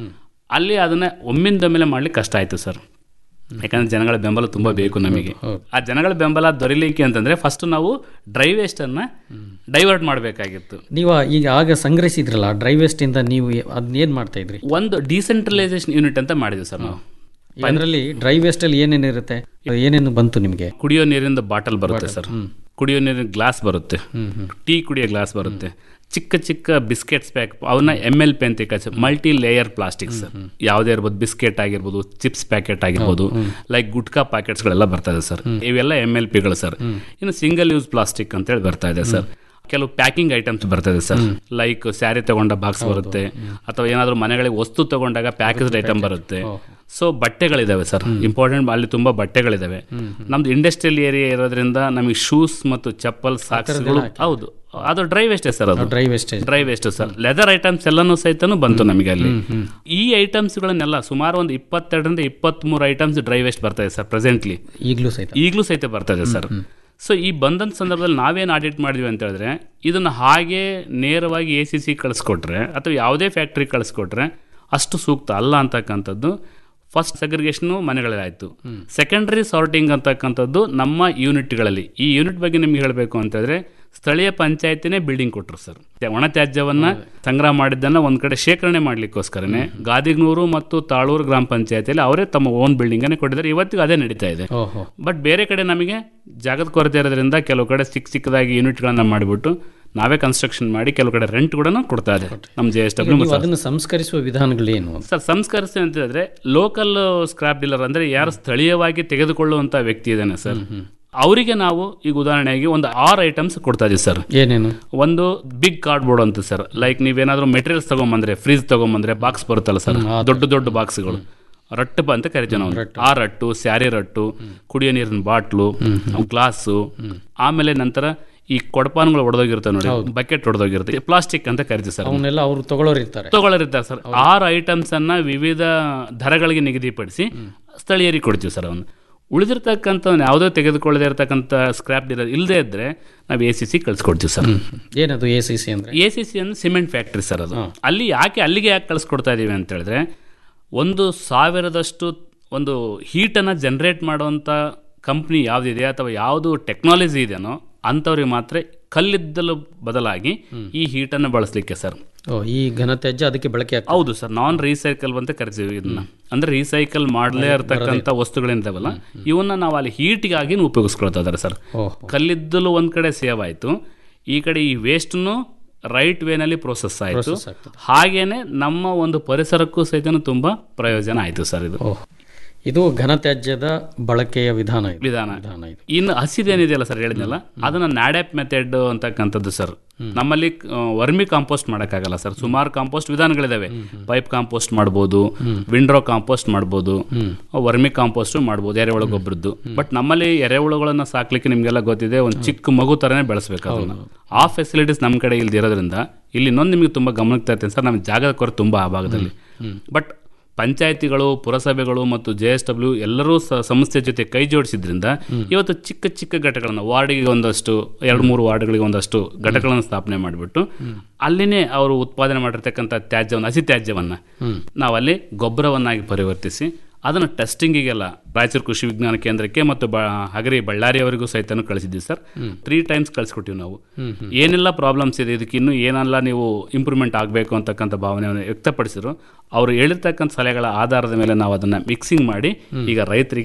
ಅಲ್ಲಿ ಅದನ್ನ ಒಮ್ಮಿಂದ ಮೇಲೆ ಮಾಡ್ಲಿಕ್ಕೆ ಕಷ್ಟ ಆಯಿತು ಸರ್ ಯಾಕಂದ್ರೆ ಜನಗಳ ಬೆಂಬಲ ತುಂಬಾ ಬೇಕು ನಮಗೆ ಆ ಜನಗಳ ಬೆಂಬಲ ದೊರೆಯಲಿಕ್ಕೆ ಅಂತಂದ್ರೆ ಫಸ್ಟ್ ನಾವು ಡ್ರೈ ವೇಸ್ಟ್ ಅನ್ನ ಡೈವರ್ಟ್ ಮಾಡಬೇಕಾಗಿತ್ತು ನೀವು ಈಗ ಆಗ ಸಂಗ್ರಹಿಸಿದ್ರಲ್ಲ ಡ್ರೈ ವೇಸ್ಟ್ ಇಂದ ನೀವು ಅದನ್ನೇನ್ ಮಾಡ್ತಾ ಇದ್ರಿ ಒಂದು ಡಿಸೆಂಟ್ರಲೈಸೇಷನ್ ಯೂನಿಟ್ ಅಂತ ಮಾಡಿದ್ವಿ ಸರ್ ನಾವು ಅದರಲ್ಲಿ ಡ್ರೈ ವೇಸ್ಟ್ ಅಲ್ಲಿ ಏನೇನು ಇರುತ್ತೆ ಏನೇನು ಬಂತು ನಿಮಗೆ ಕುಡಿಯೋ ನೀರಿಂದ ಬಾಟಲ್ ಬರುತ್ತೆ ಸರ್ ಕುಡಿಯೋ ನೀರಿನ ಗ್ಲಾಸ್ ಬರುತ್ತೆ ಟೀ ಕುಡಿಯೋ ಗ್ಲಾಸ್ ಬರುತ್ತೆ ಚಿಕ್ಕ ಚಿಕ್ಕ ಬಿಸ್ಕೆಟ್ಸ್ ಪ್ಯಾಕ್ ಅವನ್ನ ಎಮ್ ಎಲ್ ಪಿ ಅಂತ ಕಳ್ಸಿ ಮಲ್ಟಿ ಲೇಯರ್ ಪ್ಲಾಸ್ಟಿಕ್ಸ್ ಯಾವುದೇ ಇರ್ಬೋದು ಬಿಸ್ಕೆಟ್ ಆಗಿರ್ಬೋದು ಚಿಪ್ಸ್ ಪ್ಯಾಕೆಟ್ ಆಗಿರ್ಬೋದು ಲೈಕ್ ಗುಟ್ಕಾ ಪ್ಯಾಕೆಟ್ಸ್ಗಳೆಲ್ಲ ಬರ್ತಾ ಇದೆ ಸರ್ ಇವೆಲ್ಲ ಎಮ್ ಎಲ್ ಪಿಗಳು ಸರ್ ಇನ್ನು ಸಿಂಗಲ್ ಯೂಸ್ ಪ್ಲಾಸ್ಟಿಕ್ ಅಂತ ಹೇಳಿ ಬರ್ತಾ ಇದೆ ಸರ್ ಕೆಲವು ಪ್ಯಾಕಿಂಗ್ ಐಟಮ್ಸ್ ಬರ್ತದೆ ಸರ್ ಲೈಕ್ ಸ್ಯಾರಿ ತಗೊಂಡ ಬಾಕ್ಸ್ ಬರುತ್ತೆ ಅಥವಾ ಏನಾದರೂ ಮನೆಗಳಿಗೆ ವಸ್ತು ತಗೊಂಡಾಗ ಪ್ಯಾಕೇಜ್ಡ್ ಐಟಮ್ ಬರುತ್ತೆ ಸೊ ಬಟ್ಟೆಗಳಿದಾವೆ ಸರ್ ಇಂಪಾರ್ಟೆಂಟ್ ಅಲ್ಲಿ ತುಂಬಾ ಬಟ್ಟೆಗಳಿದಾವೆ ನಮ್ದು ಇಂಡಸ್ಟ್ರಿಯಲ್ ಏರಿಯಾ ಇರೋದ್ರಿಂದ ನಮಗೆ ಶೂಸ್ ಮತ್ತು ಚಪ್ಪಲ್ ಸಾಕ್ಸ್ಗಳು ಹೌದು ಅದು ಡ್ರೈ ವೇಸ್ಟೇ ಸರ್ ಅದು dry wastage dry waste sir leather items ಎಲ್ಲಾನು ಸಹಿತನು ಬಂತು ನಮಗೆ ಅಲ್ಲಿ ಈ ಐಟಮ್ಸ್ಗಳನ್ನೆಲ್ಲ ಸುಮಾರು ಒಂದು ಇಪ್ಪತ್ತೆರಡರಿಂದ ಇಪ್ಪತ್ಮೂರು ಐಟಮ್ಸ್ ಡ್ರೈ ವೇಸ್ಟ್ ಬರ್ತಾ ಇದೆ ಸರ್ ಪ್ರೆಸೆಂಟ್ಲಿ ಈಗಲೂ ಸಹಿತ ಈಗಲೂ ಸಹಿತ ಬರ್ತಾ ಇದೆ ಸರ್ ಸೊ ಈ ಬಂದಂಥ ಸಂದರ್ಭದಲ್ಲಿ ನಾವೇನು ಆಡಿಟ್ ಮಾಡಿದ್ವಿ ಅಂತ ಹೇಳಿದ್ರೆ ಇದನ್ನು ಹಾಗೆ ನೇರವಾಗಿ ಎ ಸಿ ಸಿ ಕಳಿಸ್ಕೊಟ್ರೆ ಅಥವಾ ಯಾವುದೇ ಫ್ಯಾಕ್ಟ್ರಿ ಕಳಿಸ್ಕೊಟ್ರೆ ಅಷ್ಟು ಸೂಕ್ತ ಅಲ್ಲ ಅಂತಕ್ಕಂಥದ್ದು ಫಸ್ಟ್ ಸೆಗ್ರಿಗೇಷನು ಮನೆಗಳಾಯಿತು ಸೆಕೆಂಡರಿ ಸಾರ್ಟಿಂಗ್ ಅಂತಕ್ಕಂಥದ್ದು ನಮ್ಮ ಯೂನಿಟ್ಗಳಲ್ಲಿ ಈ ಯೂನಿಟ್ ಬಗ್ಗೆ ನಿಮ್ಗೆ ಹೇಳಬೇಕು ಅಂತಂದರೆ ಸ್ಥಳೀಯ ಪಂಚಾಯತಿನೇ ಬಿಲ್ಡಿಂಗ್ ಕೊಟ್ಟರು ಸರ್ ಒಣ ತ್ಯಾಜ್ಯವನ್ನ ಸಂಗ್ರಹ ಮಾಡಿದ್ದನ್ನ ಒಂದ್ ಕಡೆ ಶೇಖರಣೆ ಮಾಡ್ಲಿಕ್ಕೋಸ್ಕರನೇ ಗಾದಿಗ್ನೂರು ಮತ್ತು ತಾಳೂರು ಗ್ರಾಮ ಪಂಚಾಯತಿಯಲ್ಲಿ ಅವರೇ ತಮ್ಮ ಓನ್ ಬಿಲ್ಡಿಂಗ್ ಅನ್ನೇ ಕೊಟ್ಟಿದ್ದಾರೆ ಇವತ್ತಿಗೂ ಅದೇ ನಡೀತಾ ಇದೆ ಓಹೋ ಬಟ್ ಬೇರೆ ಕಡೆ ನಮಗೆ ಜಾಗದ ಕೊರತೆ ಇರೋದ್ರಿಂದ ಕೆಲವು ಕಡೆ ಚಿಕ್ಕ ಚಿಕ್ಕದಾಗಿ ಯೂನಿಟ್ಗಳನ್ನ ಮಾಡಿಬಿಟ್ಟು ನಾವೇ ಕನ್ಸ್ಟ್ರಕ್ಷನ್ ಮಾಡಿ ಕೆಲವು ಕಡೆ ರೆಂಟ್ ಕೂಡ ಕೊಡ್ತಾ ಇದೆ ನಮ್ಮ ಜೆ ಎಸ್ ಈಗ ನೀವು ಡಬ್ಲ್ಯೂ ಅದನ್ನು ಸಂಸ್ಕರಿಸುವ ವಿಧಾನಗಳೇನು ಅಂತ ಸರ್ ಸಂಸ್ಕರಿಸಿ ಅಂತ ಹೇಳಿದ್ರೆ ಲೋಕಲ್ ಸ್ಕ್ರಾಪ್ ಡೀಲರ್ ಅಂದ್ರೆ ಯಾರು ಸ್ಥಳೀಯವಾಗಿ ತೆಗೆದುಕೊಳ್ಳುವಂತ ವ್ಯಕ್ತಿ ಇದ್ದಾನೆ ಸರ್ ಅವರಿಗೆ ನಾವು ಈಗ ಉದಾಹರಣೆಗೆ ಒಂದು ಆರು ಐಟಮ್ಸ್ ಕೊಡ್ತಾ ಇದೀವಿ ಸರ್ ಏನೇನು ಒಂದು ಬಿಗ್ ಕಾರ್ಡ್ ಬೋರ್ಡ್ ಅಂತ ಸರ್ ಲೈಕ್ ನೀವೇನಾದ್ರೂ ಮೆಟೀರಿಯಲ್ಸ್ ತಗೊಂಬಂದ್ರೆ ಫ್ರಿಜ್ ತಗೊಂಬಂದ್ರೆ ಬಾಕ್ಸ್ ಬರುತ್ತಲ್ಲ ಸರ್ ದೊಡ್ಡ ದೊಡ್ಡ ಬಾಕ್ಸ್ಗಳು ರಟ್ಟು ಅಂತ ಕರಿತೀವಿ ನಾವು ಆ ರಟ್ಟು ಸ್ಯಾರಿ ರಟ್ಟು ಕುಡಿಯೋ ನೀರಿನ ಬಾಟ್ಲು ಗ್ಲಾಸು ಆಮೇಲೆ ನಂತರ ಈ ಕೊಡಪಾನ್ಗಳು ಒಡೆದೋಗಿರ್ತವೆ ನೋಡಿ ಬಕೆಟ್ ಒಡೆದೋಗಿರುತ್ತೆ ಪ್ಲಾಸ್ಟಿಕ್ ಅಂತ ಕರಿತೀವಿ ಸರ್ ಅವನ್ನೆಲ್ಲ ಅವರು ತಗೊಳ್ಳೋರು ಇರ್ತಾರೆ ತಗೊಳ್ಳೋರಿರ್ತಾರೆ ಸರ್ ಆರು ಐಟಮ್ಸ್ ಅನ್ನ ವಿವಿಧ ದರಗಳಿಗೆ ನಿಗದಿಪಡಿಸಿ ಸ್ಥಳೀಯರಿಗೆ ಕೊಡ್ತೀವಿ ಸರ್ ಅವನು ಉಳಿದಿರ್ತಕ್ಕಂಥ ಯಾವುದೋ ತೆಗೆದುಕೊಳ್ಳದೆ ಇರತಕ್ಕಂಥ ಸ್ಕ್ರಾಪ್ ಡೀಲರ್ ಇಲ್ಲದೆ ಇದ್ರೆ ನಾವು ಎ ಸಿ ಸಿ ಕಳ್ಸಿಕೊಡ್ತೀವಿ ಸರ್ ಏನದು ಎ ಸಿ ಸಿ ಅಂದ್ರೆ ಎ ಸಿ ಸಿ ಅಂದ್ರೆ ಸಿಮೆಂಟ್ ಫ್ಯಾಕ್ಟ್ರಿ ಸರ್ ಅದು ಅಲ್ಲಿ ಯಾಕೆ ಅಲ್ಲಿಗೆ ಯಾಕೆ ಕಳಿಸ್ಕೊಡ್ತಾ ಇದೀವಿ ಅಂತ ಹೇಳಿದ್ರೆ ಒಂದು ಸಾವಿರದಷ್ಟು ಒಂದು ಹೀಟನ್ನು ಜನರೇಟ್ ಮಾಡುವಂಥ ಕಂಪ್ನಿ ಯಾವುದಿದೆ ಅಥವಾ ಯಾವುದು ಟೆಕ್ನಾಲಜಿ ಇದೆಯೋ ಅಂಥವ್ರಿಗೆ ಮಾತ್ರ ಕಲ್ಲಿದ್ದಲು ಬದಲಾಗಿ ಈ ಹೀಟನ್ನು ಬಳಸಲಿಕ್ಕೆ ಸರ್ ಓ ಈ ಘನತ್ಯಾಜ್ಯ ಅದಕ್ಕೆ ಬಳಕೆ ಆಗ್ತದೆ ಹೌದು ಸರ್ ನಾನ್ ರೀಸೈಕಲ್ ಅಂತ ಕರಿತೀವಿ ಇದನ್ನ ಅಂದ್ರೆ ರೀಸೈಕಲ್ ಮಾಡಲೇ ಇರತಕ್ಕಂಥ ವಸ್ತುಗಳಿಂದವಲ್ಲ ಇವನ್ನ ನಾವು ಅಲ್ಲಿ ಹೀಟ್ಗಾಗಿ ಉಪಯೋಗಿಸ್ಕೊಳ್ತಾ ಇದಾರೆ ಸರ್ ಕಲ್ಲಿದ್ದಲು ಒಂದ್ ಕಡೆ ಸೇವ್ ಆಯ್ತು ಈ ಕಡೆ ಈ ವೇಸ್ಟ್ನು ರೈಟ್ ವೇನಲ್ಲಿ ಪ್ರೋಸೆಸ್ ಆಯಿತು Process ಆಗ್ತದೆ. ಹಾಗೇನೆ ನಮ್ಮ ಒಂದು ಪರಿಸರಕ್ಕೂ ಸಹಿತ ತುಂಬಾ ಪ್ರಯೋಜನ ಆಯಿತು ಸರ್ ಇದು ಇದು ಘನತ್ಯಾಜ್ಯದ ಬಳಕೆಯ ವಿಧಾನ ಇದು ವಿಧಾನ ವಿಧಾನ ಇದು ಇನ್ನು ಹಸಿದೇನಿದೆಯಲ್ಲ ಸರ್ ಹೇಳಿದ್ನಲ್ಲ ಅದನ್ನ ನ್ಯಾಡ್ಯಾಪ್ ಮೆಥಡ್ ಅಂತಕ್ಕಂಥದ್ದು ಸರ್ ನಮ್ಮಲ್ಲಿ ವರ್ಮಿ ಕಾಂಪೋಸ್ಟ್ ಮಾಡೋಕ್ಕಾಗಲ್ಲ ಸರ್ ಸುಮಾರು ಕಾಂಪೋಸ್ಟ್ ವಿಧಾನಗಳಿದಾವೆ ಪೈಪ್ ಕಾಂಪೋಸ್ಟ್ ಮಾಡ್ಬೋದು ವಿಂಡ್ರೋ ಕಾಂಪೋಸ್ಟ್ ಮಾಡ್ಬೋದು ವರ್ಮಿ ಕಾಂಪೋಸ್ಟ್ ಮಾಡ್ಬೋದು ಎರೆಹುಳ ಗೊಬ್ಬರದ್ದು ಬಟ್ ನಮ್ಮಲ್ಲಿ ಎರೆಹುಳುಗಳನ್ನ ಸಾಕ್ಲಿಕ್ಕೆ ನಿಮ್ಗೆಲ್ಲ ಗೊತ್ತಿದೆ ಒಂದು ಚಿಕ್ಕ ಮಗು ತರನೇ ಬೆಳೆಸ್ಬೇಕು ಅದನ್ನ ಆ ಫೆಸಿಲಿಟೀಸ್ ನಮ್ಮ ಕಡೆ ಇಲ್ದಿರೋದ್ರಿಂದ ಇಲ್ಲಿ ಇನ್ನೊಂದು ನಿಮಗೆ ತುಂಬಾ ಗಮನಕ್ಕೆ ತರ್ತೀನಿ ಸರ್ ನಮ್ಗೆ ಜಾಗದ ಕೊರತೆ ತುಂಬಾ ಆ ಭಾಗದಲ್ಲಿ ಬಟ್ ಪಂಚಾಯತಿಗಳು ಪುರಸಭೆಗಳು ಮತ್ತು ಜೆ ಎಸ್ ಡಬ್ಲ್ಯೂ ಎಲ್ಲರೂ ಸ- ಸಂಸ್ಥೆ ಜೊತೆ ಕೈ ಜೋಡಿಸಿದ್ರಿಂದ ಇವತ್ತು ಚಿಕ್ಕ ಚಿಕ್ಕ ಘಟಕಗಳನ್ನು ವಾರ್ಡಿಗೆ ಒಂದಷ್ಟು ಎರಡು ಮೂರು ವಾರ್ಡ್ಗಳಿಗೆ ಒಂದಷ್ಟು ಘಟಕಗಳನ್ನು ಸ್ಥಾಪನೆ ಮಾಡಿಬಿಟ್ಟು ಅಲ್ಲಿನೇ ಅವರು ಉತ್ಪಾದನೆ ಮಾಡಿರ್ತಕ್ಕಂಥ ತ್ಯಾಜ್ಯವನ್ನು ಹಸಿ ತ್ಯಾಜ್ಯವನ್ನು ನಾವು ಅಲ್ಲಿ ಗೊಬ್ಬರವನ್ನಾಗಿ ಪರಿವರ್ತಿಸಿ ಅದನ್ನು ಟೆಸ್ಟಿಂಗಿಗೆಲ್ಲ ರಾಯಚೂರು ಕೃಷಿ ವಿಜ್ಞಾನ ಕೇಂದ್ರಕ್ಕೆ ಮತ್ತು ಬ ಹಗರಿ ಬಳ್ಳಾರಿಯವರಿಗೂ ಸಹಿತ ಕಳಿಸಿದ್ವಿ ಸರ್ ತ್ರೀ ಟೈಮ್ಸ್ ಕಳಿಸ್ಕೊಟ್ಟಿವಿ ನಾವು ಏನೆಲ್ಲ ಪ್ರಾಬ್ಲಮ್ಸ್ ಇದೆ ಇದಕ್ಕೆ ಇನ್ನೂ ಏನೆಲ್ಲ ನೀವು ಇಂಪ್ರೂವ್ಮೆಂಟ್ ಆಗಬೇಕು ಅಂತಕ್ಕಂಥ ಭಾವನೆಯನ್ನು ವ್ಯಕ್ತಪಡಿಸಿದ್ರು ಅವರು ಹೇಳಿರ್ತಕ್ಕಂಥ ಸಲಹೆಗಳ ಆಧಾರದ ಮೇಲೆ ನಾವು ಅದನ್ನು ಮಿಕ್ಸಿಂಗ್ ಮಾಡಿ ಈಗ ರೈತರಿಗೆ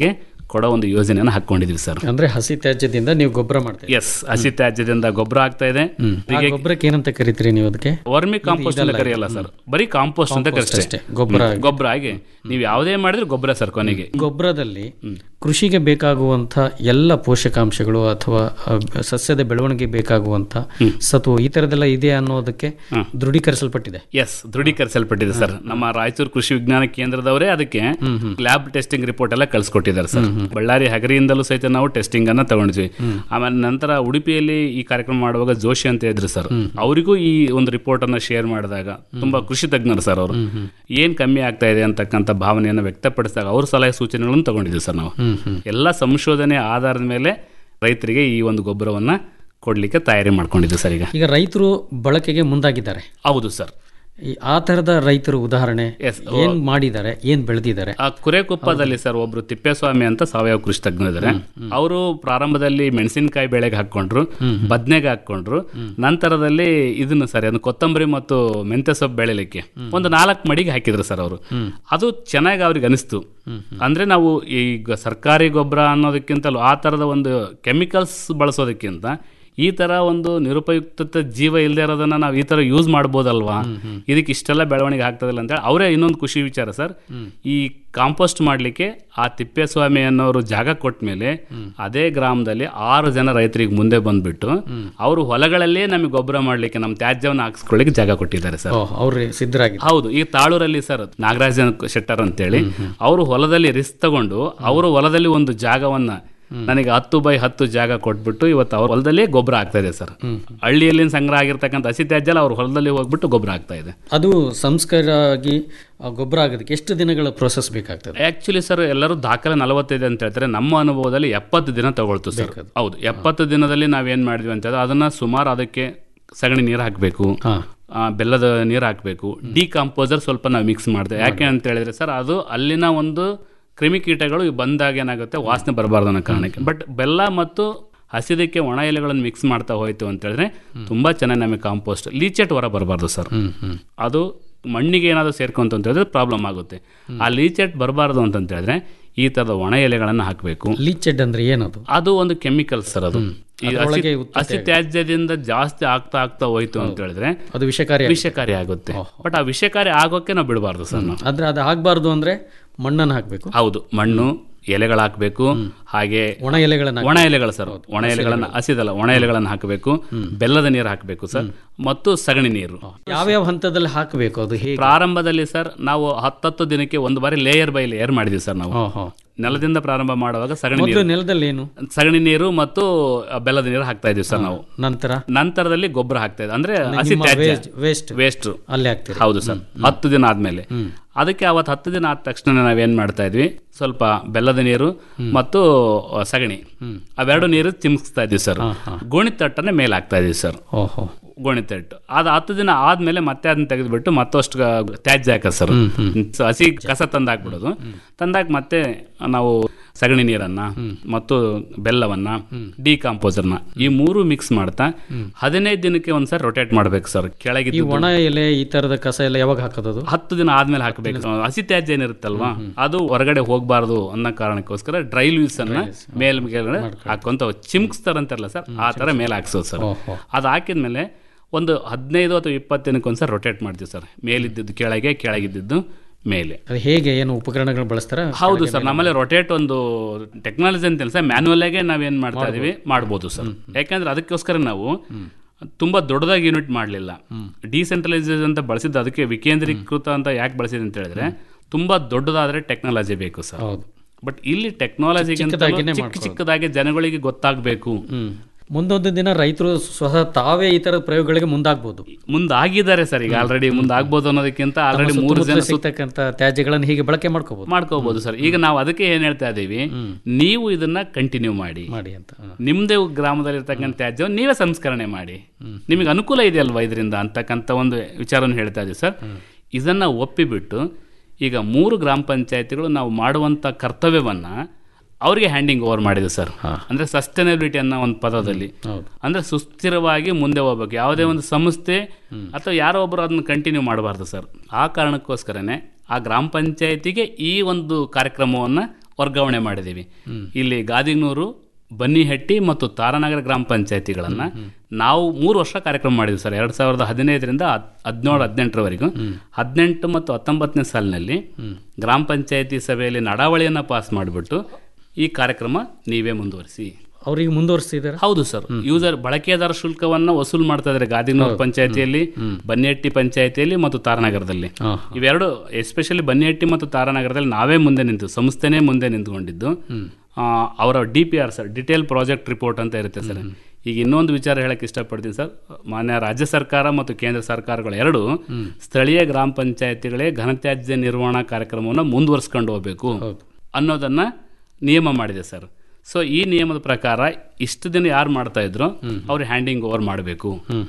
ಕೊಡೋ ಒಂದು ಯೋಜನೆಯನ್ನು ಹಾಕೊಂಡಿದೀವಿ ಸರ್ ಅಂದ್ರೆ ಹಸಿ ತ್ಯಾಜ್ಯದಿಂದ ನೀವು ಗೊಬ್ಬರ ಮಾಡ್ತೀರಿ ಎಸ್ ಹಸಿ ತ್ಯಾಜ್ಯದಿಂದ ಗೊಬ್ಬರ ಆಗ್ತಾ ಇದೆ ಆ ಹೀಗೆ ಗೊಬ್ಬರಕ್ಕೆ ಏನಂತ ಕರಿತೀರಿ ನೀವು ಅದಕ್ಕೆ ವರ್ಮಿ ಕಾಂಪೋಸ್ಟ್ ಅಂತ ಇದಲ್ಲ ಕರೆಯಲ್ಲ ಸರ್ ಬರೀ ಕಾಂಪೋಸ್ಟ್ ಅಂತ Compost ಕರಿಸ್ತೇವೆ ಅಷ್ಟೇ, ಗೊಬ್ಬರ ಆಗಿ. ಗೊಬ್ಬರ ಆಗಿ ನೀವು ಯಾವುದೇ ಮಾಡಿದ್ರೆ ಗೊಬ್ಬರ ಸರ್ ಕೊನೆಗೆ ಗೊಬ್ಬರದಲ್ಲಿ ಕೃಷಿಗೆ ಬೇಕಾಗುವಂಥ ಎಲ್ಲ ಪೋಷಕಾಂಶಗಳು ಅಥವಾ ಆ, ಸಸ್ಯದ ಬೆಳವಣಿಗೆ ಬೇಕಾಗುವಂಥ ಸತ್ವ ಈ ಥರದ್ದೆಲ್ಲ ಇದೆ ಅನ್ನೋದಕ್ಕೆ ದೃಢೀಕರಿಸಲ್ಪಟ್ಟಿದೆ ಎಸ್ ದೃಢೀಕರಿಸಲ್ಪಟ್ಟಿದೆ ಸರ್ ನಮ್ಮ ರಾಯಚೂರು ಕೃಷಿ ವಿಜ್ಞಾನ ಕೇಂದ್ರದವರೇ ಅದಕ್ಕೆ ಲ್ಯಾಬ್ ಟೆಸ್ಟಿಂಗ್ ರಿಪೋರ್ಟ್ ಎಲ್ಲ ಕಳ್ಸಿಕೊಟ್ಟಿದ್ದಾರೆ ಸರ್ ಬಳ್ಳಾರಿ ಹಗರಿಯಿಂದಲೂ ಸಹಿತ ನಾವು ಟೆಸ್ಟಿಂಗ್ ಅನ್ನ ತಗೊಂಡ್ವಿ ಆಮೇಲೆ ನಂತರ ಉಡುಪಿಯಲ್ಲಿ ಈ ಕಾರ್ಯಕ್ರಮ ಮಾಡುವಾಗ ಜೋಶಿ ಅಂತ ಇದ್ರು ಸರ್ ಅವರಿಗೂ ಈ ಒಂದು ರಿಪೋರ್ಟ್ ಅನ್ನ ಶೇರ್ ಮಾಡಿದಾಗ ತುಂಬಾ ಕೃಷಿ ತಜ್ಞರು ಸರ್ ಅವರು ಏನ್ ಕಮ್ಮಿ ಆಗ್ತಾ ಇದೆ ಅಂತಕ್ಕಂಥ ಭಾವನೆಯನ್ನು ವ್ಯಕ್ತಪಡಿಸಿದಾಗ ಅವ್ರ ಸಲಹೆ ಸೂಚನೆಗಳನ್ನು ತಗೊಂಡಿದ್ದೀವಿ ಸರ್ ನಾವು ಎಲ್ಲ ಸಂಶೋಧನೆ ಆಧಾರದ ಮೇಲೆ ರೈತರಿಗೆ ಈ ಒಂದು ಗೊಬ್ಬರವನ್ನ ಕೊಡ್ಲಿಕ್ಕೆ ತಯಾರಿ ಮಾಡ್ಕೊಂಡಿದ್ದೀವಿ ಸರ್ ಈಗ ಈಗ ರೈತರು ಬಳಕೆಗೆ ಮುಂದಾಗಿದ್ದಾರೆ ಹೌದು ಸರ್ ಈ ಆ ಥರದ ರೈತರು ಉದಾಹರಣೆ Yes. ಏನ್ ಮಾಡಿದ್ದಾರೆ ಏನ್ ಬೆಳೆದಿದ್ದಾರೆ ಆ ಕುರೆಕೊಪ್ಪದಲ್ಲಿ ಸರ್ ಒಬ್ರು ತಿಪ್ಪೇಸ್ವಾಮಿ ಅಂತ ಸಾವಯವ ಕೃಷಿ ತಜ್ಞರು ಇದ್ದಾರೆ ಅವರು ಪ್ರಾರಂಭದಲ್ಲಿ ಮೆಣಸಿನಕಾಯಿ ಬೆಳೆಗೆ ಹಾಕೊಂಡ್ರು ಬದ್ನೆಗೆ ಹಾಕೊಂಡ್ರು ನಂತರದಲ್ಲಿ ಇದನ್ನು ಸರ್ ಅದು ಕೊತ್ತಂಬರಿ ಮತ್ತು ಮೆಂತ್ಯ ಸೊಪ್ಪು ಬೆಳಿಲಿಕ್ಕೆ ಒಂದು ನಾಲ್ಕು ಮಡಿಗೆ ಹಾಕಿದ್ರು ಸರ್ ಅವರು ಅದು ಚೆನ್ನಾಗಿ ಅವ್ರಿಗೆ ಅನಿಸ್ತು ಅಂದ್ರೆ ನಾವು ಈಗ ಸರ್ಕಾರಿ ಗೊಬ್ಬರ ಅನ್ನೋದಕ್ಕಿಂತಲೂ ಆ ತರದ ಒಂದು ಕೆಮಿಕಲ್ಸ್ ಬಳಸೋದಕ್ಕಿಂತ ಈ ತರ ಒಂದು ನಿರುಪಯುಕ್ತ ಜೀವ ಇಲ್ಲದೆ ಇರೋದನ್ನ ನಾವು ಈ ತರ ಯೂಸ್ ಮಾಡ್ಬೋದಲ್ವಾ ಇದಕ್ಕೆ ಇಷ್ಟೆಲ್ಲ ಬೆಳವಣಿಗೆ ಆಗ್ತದಿಲ್ಲ ಅಂತೇಳಿ ಅವರೇ ಇನ್ನೊಂದು ಖುಷಿ ವಿಚಾರ ಸರ್ ಈ ಕಾಂಪೋಸ್ಟ್ ಮಾಡಲಿಕ್ಕೆ ಆ ತಿಪ್ಪೇಸ್ವಾಮಿ ಅನ್ನೋರು ಜಾಗ ಕೊಟ್ಟ ಮೇಲೆ ಅದೇ ಗ್ರಾಮದಲ್ಲಿ ಆರು ಜನ ರೈತರಿಗೆ ಮುಂದೆ ಬಂದ್ಬಿಟ್ಟು ಅವರು ಹೊಲಗಳಲ್ಲೇ ನಮಗೆ ಗೊಬ್ಬರ ಮಾಡ್ಲಿಕ್ಕೆ ನಮ್ಮ ತ್ಯಾಜ್ಯವನ್ನು ಹಾಕ್ಸ್ಕೊಳ್ಳಿಕ್ಕೆ ಜಾಗ ಕೊಟ್ಟಿದ್ದಾರೆ ಸರ್ ಅವ್ರು ಸಿದ್ಧರಾಗಿ ಹೌದು ಈ ತಾಳೂರಲ್ಲಿ ಸರ್ ನಾಗರಾಜ ಶೆಟ್ಟರ್ ಅಂತೇಳಿ ಅವರು ಹೊಲದಲ್ಲಿ ರಿಸ್ಕ್ ತಗೊಂಡು ಅವರು ಹೊಲದಲ್ಲಿ ಒಂದು ಜಾಗವನ್ನ ನನಗೆ ಹತ್ತು ಬೈ ಹತ್ತು ಜಾಗ ಕೊಟ್ಬಿಟ್ಟು ಇವತ್ತು ಅವ್ರ ಹೊಲದಲ್ಲೇ ಗೊಬ್ಬರ ಆಗ್ತಾ ಇದೆ ಸರ್ ಹಳ್ಳಿಯಲ್ಲಿ ಸಂಗ್ರಹ ಆಗಿರ್ತಕ್ಕಂಥ ಹಸಿ ತ್ಯಾಜ್ಯ ಎಲ್ಲ ಅವ್ರ ಹೊಲದಲ್ಲಿ ಹೋಗ್ಬಿಟ್ಟು ಗೊಬ್ಬರ ಆಗ್ತಾ ಇದೆ ಅದು ಸಂಸ್ಕಾರ ಆಗಿ ಆ ಗೊಬ್ಬರ ಆಗೋದಕ್ಕೆ ಎಷ್ಟು ದಿನಗಳ ಪ್ರೋಸೆಸ್ ಬೇಕಾಗ್ತದೆ ಆಕ್ಚುಲಿ ಸರ್ ಎಲ್ಲರೂ ದಾಖಲೆ ನಲವತ್ತೈದು ಅಂತ ಹೇಳ್ತಾರೆ ನಮ್ಮ ಅನುಭವದಲ್ಲಿ ಎಪ್ಪತ್ತು ದಿನ ತಗೊಳ್ತು ಸರ್ ಹೌದು ಎಪ್ಪತ್ತು ದಿನದಲ್ಲಿ ನಾವೇನ್ ಮಾಡಿದ್ವಿ ಅಂತ ಹೇಳಿದ್ರೆ ಅದನ್ನ ಸುಮಾರು ಅದಕ್ಕೆ ಸಗಣಿ ನೀರು ಹಾಕಬೇಕು ಬೆಲ್ಲದ ನೀರು ಹಾಕಬೇಕು ಡಿಕಾಂಪೋಸರ್ ಸ್ವಲ್ಪ ನಾವು ಮಿಕ್ಸ್ ಮಾಡಿದೆ ಯಾಕೆ ಅಂತ ಹೇಳಿದ್ರೆ ಸರ್ ಅದು ಅಲ್ಲಿನ ಒಂದು ಕ್ರಿಮಿಕೀಟಗಳು ಬಂದಾಗ ಏನಾಗುತ್ತೆ ವಾಸನೆ ಬರಬಾರ್ದು ಅನ್ನೋ ಕಾರಣಕ್ಕೆ ಬಟ್ ಬೆಲ್ಲ ಮತ್ತು ಹಸಿದಕ್ಕೆ ಒಣ ಎಲೆಗಳನ್ನು ಮಿಕ್ಸ್ ಮಾಡ್ತಾ ಹೋಯ್ತು ಅಂತ ಹೇಳಿದ್ರೆ ತುಂಬಾ ಚೆನ್ನಾಗಿ ನಮಗೆ ಕಾಂಪೋಸ್ಟ್ ಲೀಚೆಟ್ ಹೊರ ಬರಬಾರ್ದು ಸರ್ ಅದು ಮಣ್ಣಿಗೆ ಏನಾದರೂ ಸೇರ್ಕೊಂತ ಅಂತ ಹೇಳಿದ್ರೆ ಪ್ರಾಬ್ಲಮ್ ಆಗುತ್ತೆ ಆ ಲೀಚೆಟ್ ಬರಬಾರ್ದು ಅಂತ ಹೇಳಿದ್ರೆ ಈ ತರದ ಒಣ ಎಲೆಗಳನ್ನು ಹಾಕಬೇಕು ಲೀಚೆಡ್ ಅಂದ್ರೆ ಏನದು ಅದು ಒಂದು ಕೆಮಿಕಲ್ ಸರ್ ಅದು ಈ ಹಸಿ- ಅದ್ರೊಳಗೆ ಉತ್ಪತ್ತಿ ಹಸಿ ತ್ಯಾಜ್ಯದಿಂದ ಜಾಸ್ತಿ ಆಗ್ತಾ ಆಗ್ತಾ ಹೋಯ್ತು ಅಂತ ಹೇಳಿದ್ರೆ ಅದು ವಿಷಕಾರಿ ವಿಷಕಾರಿ ಆಗುತ್ತೆ ಬಟ್ ಆ ವಿಷಕಾರಿ ಆಗೋಕೆ ನಾವು ಬಿಡಬಾರ್ದು ಸರ್ ನಾವು ಆದ್ರೆ ಅದು ಆಗ್ಬಾರ್ದು ಅಂದ್ರೆ ಮಣ್ಣನ್ನು ಹಾಕಬೇಕು ಹೌದು ಮಣ್ಣು ಎಲೆಗಳು ಹಾಕಬೇಕು ಹಾಗೆ ಒಣ ಎಲೆಗಳನ್ನ ಒಣ ಎಲೆಗಳು ಸರ್ ಒಣ ಎಲೆಗಳನ್ನ ಹಸಿದಲ್ಲ ಒಣ ಎಲೆಗಳನ್ನ ಹಾಕಬೇಕು ಬೆಲ್ಲದ ನೀರು ಹಾಕಬೇಕು ಸರ್ ಮತ್ತು ಸಗಣಿ ನೀರು ಯಾವ್ಯಾವ ಹಂತದಲ್ಲಿ ಹಾಕಬೇಕು ಅದು ಹೇಗೆ ಪ್ರಾರಂಭದಲ್ಲಿ ಸರ್ ನಾವು ಹತ್ತತ್ತು ದಿನಕ್ಕೆ ಒಂದು ಬಾರಿ ಲೇಯರ್ ಬೈ ಲೇಯರ್ ಮಾಡಿದ್ವಿ ಸರ್ ನಾವು ನೆಲದಿಂದ ಪ್ರಾರಂಭ ಮಾಡುವಾಗ ಸಗಣಿ ಮೊದಲು ನೀರು ನೆಲದಲ್ಲಿ ಏನು ಸಗಣಿ ನೀರು ಮತ್ತು ಬೆಲ್ಲದ ನೀರು ಹಾಕ್ತಾ ಇದೀವಿ ಸರ್ ನಾವು ನಂತರ ನಂತರದಲ್ಲಿ ಗೊಬ್ಬರ ಹಾಕ್ತಾ ಇದ್ವಿ ಅಂದ್ರೆ ನಿಮ್ಮ ಹಸಿ ತ್ಯಾಜ್ಯ waste- waste. ವೇಸ್ಟ್ ಅಲ್ಲೇ ಹಾಕ್ತೀರಿ ಹೌದು ಸರ್ ಹತ್ತು ದಿನ ಆದ್ಮೇಲೆ ಅದಕ್ಕೆ ಅವತ್ತು ಹತ್ತು ದಿನ ಆದ ತಕ್ಷಣ ನಾವೇನ್ ಮಾಡ್ತಾ ಇದ್ವಿ ಸ್ವಲ್ಪ ಬೆಲ್ಲದ ನೀರು ಮತ್ತು ಆ, ಸಗಣಿ ಅವೆರಡು ನೀರು ಚಿಮ್ಸ್ತಾ ಇದ್ವಿ ಸರ್ ಗೋಣಿ ತಟ್ಟನ್ನ ಮೇಲೆ ಹಾಕ್ತಾ ಇದ್ವಿ ಸರ್ ಓಹೋ ಗೋಣಿ ತಟ್ಟು ಅದು ಹತ್ತು ದಿನ ಆದ್ಮೇಲೆ ಮತ್ತೆ ಅದನ್ನ ತೆಗೆದ್ಬಿಟ್ಟು ಮತ್ತಷ್ಟು ಗ- ತ್ಯಾಜ್ಯ ಹಾಕೋದು ಸರ್ ಸೊ ಹಸಿ ಕಸ ತಂದಾಕ್ಬಿಡೋದು ತಂದಾಕ್ ಮತ್ತೆ ನಾವು ಸಗಣಿ ನೀರನ್ನ ಮತ್ತು ಬೆಲ್ಲವನ್ನ ಡಿಕಾಂಪೋಸರ್ನ ಈ ಮೂರು ಮಿಕ್ಸ್ ಮಾಡ್ತಾ ಹದಿನೈದು ದಿನಕ್ಕೆ ಒಂದ್ಸರಿ ರೊಟೇಟ್ ಮಾಡ್ಬೇಕು ಸರ್ ಈ ಕೆಳಗೆ ಒಣ ಎಲೆ ಈ ತರದ ಕಸ ಎಲ್ಲ ಯಾವಾಗ ಹಾಕೋದು ಹತ್ತು ದಿನ ಆದ್ಮೇಲೆ ಹಾಕಬೇಕು ಹಸಿ ತ್ಯಾಜ್ಯ ಏನಿರುತ್ತಲ್ವಾ ಅದು ಹೊರಗಡೆ ಹೋಗ್ಬಾರ್ದು ಅನ್ನೋ ಕಾರಣಕ್ಕೋಸ್ಕರ ಡ್ರೈ ಲೀವ್ಸ್ ಅನ್ನ ಮೇಲ್ ಮೇಲ್ಗಡೆ ಹಾಕೊಂತ ಚಿಮ್ಕ್ಸ್ತಾರಂತಾರಲ್ಲ ಸರ್ ಆ ತರ ಮೇಲೆ ಹಾಕ್ಸೋದು ಸರ್ ಅದು ಹಾಕಿದ್ಮೇಲೆ ಒಂದು ಹದಿನೈದು ಅಥವಾ ಇಪ್ಪತ್ತು ದಿನಕ್ಕೆ ಒಂದ್ಸರಿ ರೊಟೇಟ್ ಮಾಡ್ತೀವಿ ಸರ್ ಮೇಲಿದ್ದದ್ದು ಕೆಳಗೆ ಕೆಳಗಿದ್ದದ್ದು ಮೇಲೆ ಅದು ಹೇಗೆ ಏನು ಉಪಕರಣಗಳು ಬಳಸ್ತಾರ ಹೌದು ಸರ್ ನಮ್ಮಲ್ಲಿ ರೊಟೇಟ್ ಒಂದು ಟೆಕ್ನಾಲಜಿ ಅಂತ ಸರ್ ಮ್ಯಾನ್ಯಲ್ ಆಗಿ ನಾವೇನ್ ಮಾಡ್ತಾ ಇದೀವಿ ಮಾಡ್ಬೋದು ಸರ್ ಯಾಕಂದ್ರೆ ಅದಕ್ಕೋಸ್ಕರ ನಾವು ತುಂಬಾ ದೊಡ್ಡದಾಗಿ ಯೂನಿಟ್ ಮಾಡಲಿಲ್ಲ ಡಿಸೆಂಟ್ರಲೈಸೇಷನ್ ಅಂತ ಬಳಸಿದ್ದು ಅದಕ್ಕೆ ವಿಕೇಂದ್ರೀಕೃತ ಅಂತ ಯಾಕೆ ಬಳಸಿದೆ ಅಂತ ಹೇಳಿದ್ರೆ ತುಂಬಾ ದೊಡ್ಡದಾದ್ರೆ ಟೆಕ್ನಾಲಜಿ ಬೇಕು ಸರ್ ಬಟ್ ಇಲ್ಲಿ ಟೆಕ್ನಾಲಜಿ ಚಿಕ್ಕದಾಗಿನೇ ಚಿಕ್ಕ ಮಾಡ್ಕೊಳ್ಳೋದು. ಚಿಕ್ಕದಾಗಿ ಜನಗಳಿಗೆ ಗೊತ್ತಾಗಬೇಕು ಮುಂದೊಂದು ದಿನ ರೈತರು ಸ್ವತಃ ತಾವೇ ಈ ತರದ ಪ್ರಯೋಗಗಳಿಗೆ ಮುಂದಾಗ್ಬೋದು ಮುಂದಾಗಿದ್ದಾರೆ ಸರ್ ಈಗ ಆಲ್ರೆಡಿ ಮುಂದಾಗ್ಬೋದು ಅನ್ನೋದಕ್ಕಿಂತ ಆಲ್ರೆಡಿ ತಮ್ಮ ಮೂರು ಸುತ್ತಮುತ್ತಲು ಜನ ಸುತ್ತ ಸಿಗ್ತಕ್ಕಂಥ ತ್ಯಾಜ್ಯಗಳನ್ನು ಹೀಗೆ ಬಳಕೆ ಮಾಡ್ಕೋಬಹುದು ಮಾಡ್ಕೋಬಹುದು ಸರ್ ಈಗ ನಾವು ಅದಕ್ಕೆ ಏನ್ ಹೇಳ್ತಾ ಇದೀವಿ ನೀವು ಇದನ್ನ ಕಂಟಿನ್ಯೂ ಮಾಡಿ ಮಾಡಿ ಅಂತ ನಿಮ್ದೇ ಗ್ರಾಮದಲ್ಲಿ ಇರ್ತಕ್ಕಂಥ ತ್ಯಾಜ್ಯವನ್ನು ನೀವೇ ಸಂಸ್ಕರಣೆ ಮಾಡಿ ನಿಮಗೆ ಅನುಕೂಲ ಇದೆಯಲ್ವಾ ಇದರಿಂದ ಅಂತಕ್ಕಂಥ ಒಂದು ವಿಚಾರವನ್ನು ಹೇಳ್ತಾ ಇದೀವಿ ಸರ್ ಇದನ್ನ ಒಪ್ಪಿಬಿಟ್ಟು ಈಗ ಮೂರು ಗ್ರಾಮ ಪಂಚಾಯತಿಗಳು ನಾವು ಮಾಡುವಂತ ಕರ್ತವ್ಯವನ್ನ ಅವರಿಗೆ ಹ್ಯಾಂಡಿಂಗ್ ಓವರ್ ಮಾಡಿದೆ ಸರ್ ಅಂದ್ರೆ ಸಸ್ಟೈನಬಿಲಿಟಿ ಅನ್ನೋ ಒಂದು ಪದದಲ್ಲಿ ಅಂದ್ರೆ ಸುಸ್ಥಿರವಾಗಿ ಮುಂದೆ ಹೋಗ್ಬೇಕು ಯಾವುದೇ ಒಂದು ಸಂಸ್ಥೆ ಅಥವಾ ಯಾರೋ ಒಬ್ಬರು ಅದನ್ನ ಕಂಟಿನ್ಯೂ ಮಾಡಬಾರ್ದು ಸರ್ ಆ ಕಾರಣಕ್ಕೋಸ್ಕರನೇ ಆ ಗ್ರಾಮ ಪಂಚಾಯತಿಗೆ ಈ ಒಂದು ಕಾರ್ಯಕ್ರಮವನ್ನ ವರ್ಗಾವಣೆ ಮಾಡಿದ್ದೀವಿ ಇಲ್ಲಿ ಗಾದಿಗ್ನೂರು ಬನ್ನಿಹಟ್ಟಿ ಮತ್ತು ತಾರಾನಗರ ಗ್ರಾಮ ಪಂಚಾಯತಿಗಳನ್ನ ನಾವು ಮೂರು ವರ್ಷ ಕಾರ್ಯಕ್ರಮ ಮಾಡಿದ್ವಿ ಸರ್ ಎರಡ್ ಸಾವಿರದ ಹದಿನೈದರಿಂದ ಹದ್- ಹದಿನೇಳು ಹದಿನೆಂಟರವರೆಗೂ ಹದಿನೆಂಟು ಮತ್ತು ಹತ್ತೊಂಬತ್ತನೇ ಸಾಲಿನಲ್ಲಿ ಗ್ರಾಮ ಪಂಚಾಯತಿ ಸಭೆಯಲ್ಲಿ ನಡಾವಳಿಯನ್ನ ಪಾಸ್ ಮಾಡಿಬಿಟ್ಟು ಈ ಕಾರ್ಯಕ್ರಮ ನೀವೇ ಮುಂದುವರಿಸಿ ಅವ್ರಿಗೆ ಮುಂದುವರಿಸಿದ್ದಾರೆ ಹೌದು ಸರ್ ಯೂಸರ್ ಬಳಕೆದಾರ ಶುಲ್ಕವನ್ನ ವಸೂಲು ಮಾಡ್ತಾ ಇದ್ದಾರೆ ಗಾದಿನೂರು ಪಂಚಾಯತಿಯಲ್ಲಿ ಬನ್ನಿಹಟ್ಟಿ ಪಂಚಾಯತಿಯಲ್ಲಿ ಮತ್ತು ತಾರಾನಗರದಲ್ಲಿ ಇವೆರಡು ಎಸ್ಪೆಷಲಿ ಬನ್ನಿಹಟ್ಟಿ ಮತ್ತು ತಾರಾನಗರದಲ್ಲಿ ನಾವೇ ಮುಂದೆ ನಿಂತು ಸಂಸ್ಥೆನೇ ಮುಂದೆ ನಿಂತ್ಕೊಂಡಿದ್ದು ಆ, ಅವರ D P R sir detail project report ಅಂತ ಇರುತ್ತೆ ಸರ್ ಈಗ ಇನ್ನೊಂದು ವಿಚಾರ ಹೇಳಕ್ಕೆ ಇಷ್ಟಪಡ್ತೀನಿ ಸರ್ ಮಾನ್ಯ ರಾಜ್ಯ ಸರ್ಕಾರ ಮತ್ತು ಕೇಂದ್ರ ಸರ್ಕಾರಗಳು ಎರಡು ಸ್ಥಳೀಯ ಗ್ರಾಮ ಪಂಚಾಯತಿಗಳೇ ಘನತ್ಯಾಜ್ಯ ನಿರ್ವಹಣಾ ಕಾರ್ಯಕ್ರಮವನ್ನು ಮುಂದುವರಿಸ್ಕೊಂಡು ಹೋಗಬೇಕು ಅನ್ನೋದನ್ನ ನಿಯಮ ಮಾಡಿದೆ ಸರ್ ಸೊ ಈ ನಿಯಮದ ಪ್ರಕಾರ ಇಷ್ಟು ದಿನ ಯಾರು ಮಾಡ್ತಾ ಇದ್ರು ಅವ್ರು ಹ್ಯಾಂಡಿಂಗ್ ಓವರ್ ಮಾಡಬೇಕು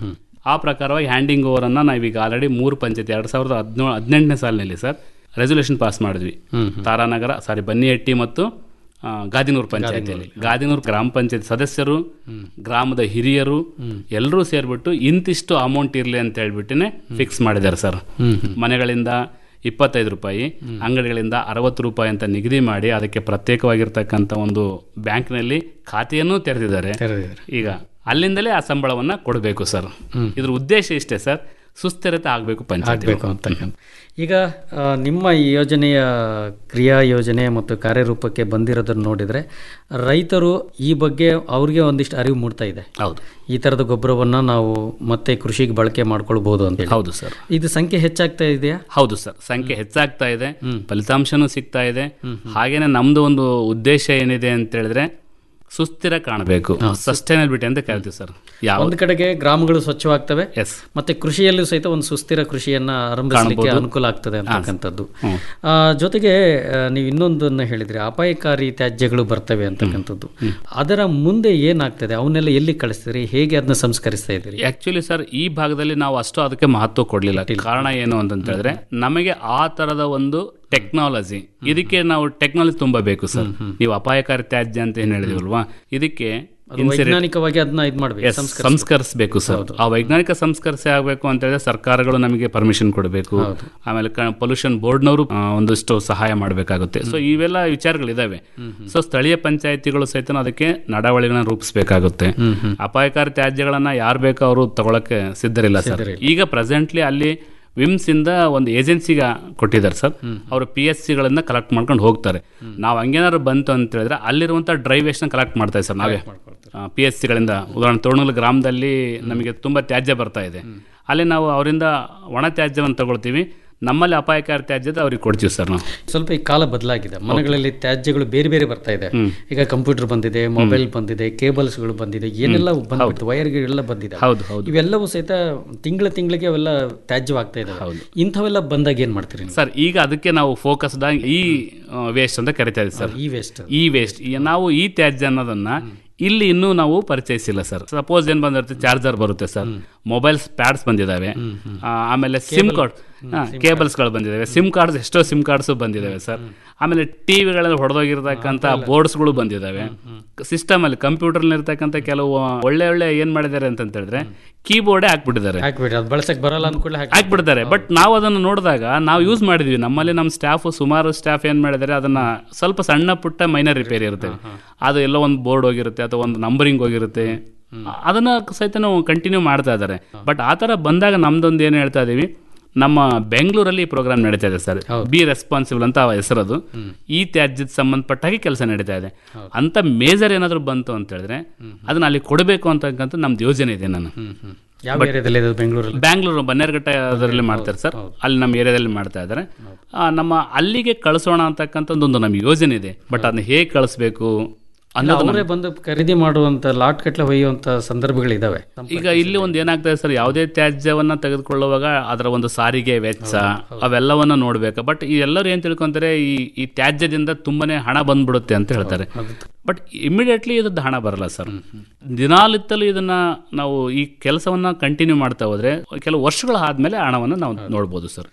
ಆ ಪ್ರಕಾರವಾಗಿ ಹ್ಯಾಂಡಿಂಗ್ ಓವರ್ ಅನ್ನ ನಾವೀಗ ಆಲ್ರೆಡಿ ಮೂರು ಪಂಚಾಯತಿ ಎರಡ್ ಸಾವಿರದ ಹದಿನೇಳು ಹದಿನೆಂಟನೇ ಸಾಲಿನಲ್ಲಿ ಸರ್ ರೆಸೊಲ್ಯೂಷನ್ ಪಾಸ್ ಮಾಡಿದ್ವಿ ತಾರಾನಗರ ಸಾರಿ ಬನ್ನಿಹಟ್ಟಿ ಮತ್ತು ಆ, ಗಾದಿನೂರು ಪಂಚಾಯತಿಯಲ್ಲಿ ಗಾದಿನೂರು ಗ್ರಾಮ ಪಂಚಾಯತ್ ಸದಸ್ಯರು ಗ್ರಾಮದ ಹಿರಿಯರು ಎಲ್ಲರೂ ಸೇರ್ಬಿಟ್ಟು ಇಂತಿಷ್ಟು ಅಮೌಂಟ್ ಇರಲಿ ಅಂತ ಹೇಳ್ಬಿಟ್ಟಿನೇ ಫಿಕ್ಸ್ ಮಾಡಿದ್ದಾರೆ ಸರ್ ಮನೆಗಳಿಂದ ಇಪ್ಪತ್ತೈದು ರೂಪಾಯಿ ಅಂಗಡಿಗಳಿಂದ ಅರವತ್ತು ರೂಪಾಯಿ ಅಂತ ನಿಗದಿ ಮಾಡಿ ಅದಕ್ಕೆ ಪ್ರತ್ಯೇಕವಾಗಿರ್ತಕ್ಕಂಥ ಒಂದು ಬ್ಯಾಂಕ್ನಲ್ಲಿ ಖಾತೆಯನ್ನು ತೆರೆದಿದ್ದಾರೆ ಈಗ ಅಲ್ಲಿಂದಲೇ ಆ ಸಂಬಳವನ್ನ ಕೊಡಬೇಕು ಸರ್ ಇದ್ರ ಉದ್ದೇಶ ಇಷ್ಟೇ ಸರ್ ಸುಸ್ಥಿರತೆ ಆಗಬೇಕು ಪಂಚಾಯತ್ ಆಗಬೇಕು ಅಂತಕ್ಕಂಥ ಈಗ ಆ, ನಿಮ್ಮ ಈ ಯೋಜನೆಯ ಕ್ರಿಯಾ ಯೋಜನೆ ಮತ್ತು ಕಾರ್ಯರೂಪಕ್ಕೆ ಬಂದಿರೋದನ್ನು ನೋಡಿದರೆ ರೈತರು ಈ ಬಗ್ಗೆ ಅವ್ರಿಗೆ ಒಂದಿಷ್ಟು ಅರಿವು ಮೂಡ್ತಾ ಇದೆ ಹೌದು ಈ ಥರದ ಗೊಬ್ಬರವನ್ನು ನಾವು ಮತ್ತೆ ಕೃಷಿಗೆ ಬಳಕೆ ಮಾಡ್ಕೊಳ್ಬೋದು ಅಂತ ಹೌದು ಸರ್ ಇದು ಸಂಖ್ಯೆ ಹೆಚ್ಚಾಗ್ತಾ ಇದೆಯಾ ಹೌದು ಸರ್ ಸಂಖ್ಯೆ ಹೆಚ್ಚಾಗ್ತಾ ಇದೆ ಫಲಿತಾಂಶನೂ ಸಿಗ್ತಾ ಇದೆ ಹಾಗೇನೆ ನಮ್ದು ಒಂದು ಉದ್ದೇಶ ಏನಿದೆ ಅಂತ ಹೇಳಿದ್ರೆ ಸುಸ್ಥಿರ ಕಾಣಬೇಕು ಸಸ್ಟೈನಬಿಲಿಟಿ ಅಂತ ಕರಿತೀವಿ ಸರ್ ಯಾವ ಒಂದು ಕಡೆಗೆ ಗ್ರಾಮಗಳು ಸ್ವಚ್ಛವಾಗ್ತವೆ ಎಸ್ ಮತ್ತೆ ಕೃಷಿಯಲ್ಲೂ ಸಹಿತ ಒಂದು ಸುಸ್ಥಿರ ಕೃಷಿಯನ್ನ ಆರಂಭಿಸಲಿಕ್ಕೆ ಕಾಣ್ಬೋದು. ಅನುಕೂಲ ಆಗ್ತದೆ ಅಂತಕ್ಕಂಥದ್ದು ಹ್ಮ್. ಆ, ಜೊತೆಗೆ ಆ, ನೀವು ಇನ್ನೊಂದನ್ನ ಹೇಳಿದ್ರಿ ಅಪಾಯಕಾರಿ ತ್ಯಾಜ್ಯಗಳು ಬರ್ತವೆ ಅಂತಕ್ಕಂಥದ್ದು ಅದರ ಮುಂದೆ ಏನಾಗ್ತದೆ ಅವನ್ನೆಲ್ಲ ಎಲ್ಲಿ ಕಳಿಸ್ತೀರಿ ಹೇಗೆ ಅದನ್ನ ಸಂಸ್ಕರಿಸ್ತಾ ಇದ್ದೀರಿ ಆಕ್ಚುಲಿ ಸರ್ ಈ ಭಾಗದಲ್ಲಿ ನಾವು ಅಷ್ಟು ಅದಕ್ಕೆ ಮಹತ್ವ ಕೊಡಲಿಲ್ಲ ಕಾರಣ ಏನು ಅಂತ ಹೇಳಿದ್ರೆ ನಮಗೆ ಆ ತರದ ಒಂದು ಟೆಕ್ನಾಲಜಿ ಇದಕ್ಕೆ ನಾವು ಟೆಕ್ನಾಲಜಿ ತುಂಬಾ ಬೇಕು ಸರ್ ನೀವು ಅಪಾಯಕಾರಿ ತ್ಯಾಜ್ಯ ಅಂತ ಏನ್ ಹೇಳಿದಿವಲ್ವಾ ಇದಕ್ಕೆ ಅದು ಇನ್ಸಿಡೆಂಟ್- ವೈಜ್ಞಾನಿಕವಾಗಿ ಅದನ್ನ ಇದು ಮಾಡ್ಬೇಕು Yes, ಸಂಸ್ಕರಿಸಬೇಕು ಸರ್ ಆ ವೈಜ್ಞಾನಿಕ ಸಂಸ್ಕರಿಸಿ ಆಗಬೇಕು ಅಂತ ಹೇಳಿದ್ರೆ ಸರ್ಕಾರಗಳು ನಮಗೆ ಪರ್ಮಿಷನ್ ಕೊಡಬೇಕು ಆಮೇಲೆ ಪೊಲ್ಯೂಷನ್ ಬೋರ್ಡ್ನವರು ಒಂದಷ್ಟು ಸಹಾಯ ಮಾಡಬೇಕಾಗುತ್ತೆ ಸೊ ಇವೆಲ್ಲ ವಿಚಾರಗಳಿದಾವೆ ಸೊ ಸ್ಥಳೀಯ ಪಂಚಾಯತಿಗಳು ಸಹಿತ ಅದಕ್ಕೆ ನಡವಳಿಗಳನ್ನ ರೂಪಿಸಬೇಕಾಗುತ್ತೆ ಅಪಾಯಕಾರಿ ತ್ಯಾಜ್ಯಗಳನ್ನ ಯಾರು ಬೇಕೋ ಅವರು ತಗೊಳಕ್ಕೆ ಸಿದ್ಧರಿಲ್ಲ ಸರ್ ಈಗ ಪ್ರೆಸೆಂಟ್ಲಿ ಅಲ್ಲಿ ವಿಮ್ಸ್ ಇಂದ ಒಂದು ಏಜೆನ್ಸಿಗೆ ಕೊಟ್ಟಿದ್ದಾರೆ ಸರ್ ಅವರು ಪಿ ಎಸ್ ಸಿಗಳನ್ನ ಕಲೆಕ್ಟ್ ಮಾಡ್ಕೊಂಡು ಹೋಗ್ತಾರೆ ನಾವು ಹಂಗೇನಾದ್ರು ಬಂತು ಅಂತ ಹೇಳಿದ್ರೆ ಅಲ್ಲಿರುವಂತ ಡ್ರೈ ವೇಸ್ಟ್ ನ ಕಲೆಕ್ಟ್ ಮಾಡ್ತಾ ಸರ್ ನಾವೇ ಪಿ ಎಸ್ ಸಿಗಳಿಂದ ಉದಾಹರಣೆ ತೋರಣಗಲ್ ಗ್ರಾಮದಲ್ಲಿ ನಮಗೆ ತುಂಬಾ ತ್ಯಾಜ್ಯ ಬರ್ತಾ ಇದೆ ಅಲ್ಲಿ ನಾವು ಅವರಿಂದ ಒಣ ತ್ಯಾಜ್ಯವನ್ನು ತಗೊಳ್ತೀವಿ ನಮ್ಮಲ್ಲಿ ಅಪಾಯಕಾರಿ ತ್ಯಾಜ್ಯದ ಅವ್ರಿಗೆ ಕೊಡ್ತೀವಿ ಸರ್ ನಾವು ಸ್ವಲ್ಪ ಈ ಕಾಲ ಬದಲಾಗಿದೆ ಮನೆಗಳಲ್ಲಿ ತ್ಯಾಜ್ಯಗಳು ಬೇರೆ ಬೇರೆ ಬರ್ತಾ ಇದೆ ಈಗ ಕಂಪ್ಯೂಟರ್ ಬಂದಿದೆ ಮೊಬೈಲ್ ಬಂದಿದೆ ಕೇಬಲ್ಸ್ಗಳು ಬಂದಿದೆ ಏನೆಲ್ಲ ಬಂದ್ಬಿಟ್ಟು ವೈರ್ಗಳೆಲ್ಲ ಬಂದಿದೆ ಹೌದು ಹೌದು ಇವೆಲ್ಲವೂ ಸಹಿತ ತಿಂಗಳ ತಿಂಗಳಿಗೆ ಅವೆಲ್ಲ ತ್ಯಾಜ್ಯವಾಗ್ತಾ ಇದಾವೆ ಇಂಥವೆಲ್ಲ ಬಂದಾಗ ಏನ್ ಮಾಡ್ತೀರಿ ನೀವು? ಸರ್ ಈಗ ಅದಕ್ಕೆ ನಾವು ಫೋಕಸ್ಡ್ ಆಗಿ ಈ ವೇಸ್ಟ್ ಅಂತ ಕರಿತಾ ಇದ್ದೀವಿ ಸರ್ ಈ ವೇಸ್ಟ್ ಈ ವೇಸ್ಟ್ ನಾವು ಈ ತ್ಯಾಜ್ಯ ಅನ್ನೋದನ್ನ ಇಲ್ಲಿ ಇನ್ನೂ ನಾವು ಪರಿಚಯಿಸಿಲ್ಲ ಸರ್ ಸಪೋಸ್ ಏನ್ ಬಂದಿರುತ್ತೆ ಚಾರ್ಜರ್ ಬರುತ್ತೆ ಸರ್ ಮೊಬೈಲ್ಸ್ ಪ್ಯಾಡ್ಸ್ ಬಂದಿದ್ದಾವೆ ಆ, ಆಮೇಲೆ ಸಿಮ್ ಕಾರ್ಡ್ ಕೇಬಲ್ಸ್ಗಳು ಬಂದಿದ್ದಾವೆ ಸಿಮ್ ಕಾರ್ಡ್ಸ್ ಎಷ್ಟೋ ಸಿಮ್ ಕಾರ್ಡ್ಸ್ ಬಂದಿದ್ದಾವೆ ಸರ್ ಆಮೇಲೆ ಟಿವಿಗಳಲ್ಲಿ ಹೊಡೆದೋಗಿರ್ತಕ್ಕಂಥ ಬೋರ್ಡ್ಸ್ಗಳು ಬಂದಿದ್ದಾವೆ ಸಿಸ್ಟಮ್ ಅಲ್ಲಿ ಕಂಪ್ಯೂಟರ್ ಇರ್ತಕ್ಕಂಥ ಕೆಲವು ಒಳ್ಳೆ ಒಳ್ಳೆ ಏನ್ ಮಾಡಿದ್ದಾರೆ ಅಂತ ಹೇಳಿದ್ರೆ ಕೀಬೋರ್ಡೇ ಹಾಕ್ಬಿಟ್ಟಿದ್ದಾರೆ ಹಾಕ್ಬಿಡಿ ಅದು ಬಳಸಕ್ ಬರಲ್ಲ ಅನ್ಕೊಳ್ಳಿ ಹಾಕಿ ಹಾಕ್ಬಿಡ್ತಾರೆ ಬಟ್ ನಾವು ಅದನ್ನು ನೋಡಿದಾಗ ನಾವು ಯೂಸ್ ಮಾಡಿದ್ವಿ ನಮ್ಮಲ್ಲಿ ನಮ್ಮ ಸ್ಟಾಫ್ ಸುಮಾರು ಸ್ಟಾಫ್ ಏನ್ ಮಾಡಿದ್ದಾರೆ ಅದನ್ನ ಸ್ವಲ್ಪ ಸಣ್ಣ ಪುಟ್ಟ ಮೈನರ್ ರಿಪೇರಿ ಇರುತ್ತೆ ಅದು ಎಲ್ಲೋ ಒಂದು ಬೋರ್ಡ್ ಹೋಗಿರುತ್ತೆ ಅಥವಾ ಒಂದು ನಂಬರಿಂಗ್ ಹೋಗಿರುತ್ತೆ ಅದನ್ನ ಸಹಿತ ನಾವು ಕಂಟಿನ್ಯೂ ಮಾಡ್ತಾ ಇದ್ದಾರೆ ಬಟ್ ಆ ಥರ ಬಂದಾಗ ನಮ್ದೊಂದು ಏನು ಹೇಳ್ತಾ ಇದೀವಿ ನಮ್ಮ ಬೆಂಗಳೂರಲ್ಲಿ ಈ ಪ್ರೋಗ್ರಾಮ್ ನಡೀತಾ ಇದೆ ಸರ್ ಬಿ ರೆಸ್ಪಾನ್ಸಿಬಲ್ ಅಂತ ಆ ಹೆಸರದು ಈ ತ್ಯಾಜ್ಯದ ಸಂಬಂಧಪಟ್ಟ ಹಾಗೆ ಕೆಲಸ ನಡೀತಾ ಇದೆ ಅಂತ ಮೇಜರ್ ಏನಾದರೂ ಬಂತು ಅಂತ ಹೇಳಿದ್ರೆ ಅದನ್ನ ಅಲ್ಲಿ ಕೊಡಬೇಕು ಅಂತಕ್ಕಂಥ ನಮ್ದು ಯೋಜನೆ ಇದೆ ನಾನು ಯಾವ But- ಏರಿಯಾದಲ್ಲಿ ಇದೆ ಬೆಂಗಳೂರಲ್ಲಿ ಬ್ಯಾಂಗ್ಳೂರು ಬನ್ನೇರುಘಟ್ಟ ಅದರಲ್ಲಿ ಮಾಡ್ತಾರೆ ಸರ್ ಅಲ್ಲಿ ನಮ್ಮ ಏರಿಯಾದಲ್ಲಿ ಮಾಡ್ತಾ ಇದ್ದಾರೆ ಆ, ನಮ್ಮ ಅಲ್ಲಿಗೆ ಕಳಿಸೋಣ ಅಂತಕ್ಕಂಥ ಒಂದು ನಮ್ಮ ಯೋಜನೆ ಇದೆ ಬಟ್ ಅದನ್ನ ಹೇಗೆ ಕಳಿಸ್ಬೇಕು ಅನ್ನೋದು ಅವರೇ ಬಂದು ಖರೀದಿ ಮಾಡುವಂತ ಲಾಟ್ ಕಟ್ಲೆ ಒಯ್ಯುವಂತ ಸಂದರ್ಭಗಳಿದಾವೆ ಈಗ ಇಲ್ಲಿ ಒಂದು ಏನಾಗ್ತದೆ ಸರ್ ಯಾವುದೇ ತ್ಯಾಜ್ಯವನ್ನ ತೆಗೆದುಕೊಳ್ಳುವಾಗ ಅದರ ಒಂದು ಸಾರಿಗೆ ವೆಚ್ಚ ಅವೆಲ್ಲವನ್ನ ನೋಡ್ಬೇಕು ಬಟ್ ಈ ಎಲ್ಲರೂ ಏನ್ ತಿಳ್ಕೊಂತಾರೆ ಈ ಈ ತ್ಯಾಜ್ಯದಿಂದ ತುಂಬಾನೇ ಹಣ ಬಂದ್ಬಿಡುತ್ತೆ ಅಂತ ಹೇಳ್ತಾರೆ ಬಟ್ ಇಮಿಡಿಯೇಟ್ಲಿ ಇದ್ರದ್ದು ಹಣ ಬರಲ್ಲ ಸರ್ ದಿನಾಲಿತ್ತಲೂ ಇದನ್ನ ನಾವು ಈ ಕೆಲಸವನ್ನ ಕಂಟಿನ್ಯೂ ಮಾಡ್ತಾ ಹೋದ್ರೆ ಕೆಲವು ವರ್ಷಗಳ ಆದ್ಮೇಲೆ ಹಣವನ್ನು ನಾವು ನೋಡ್ಬೋದು ಸರ್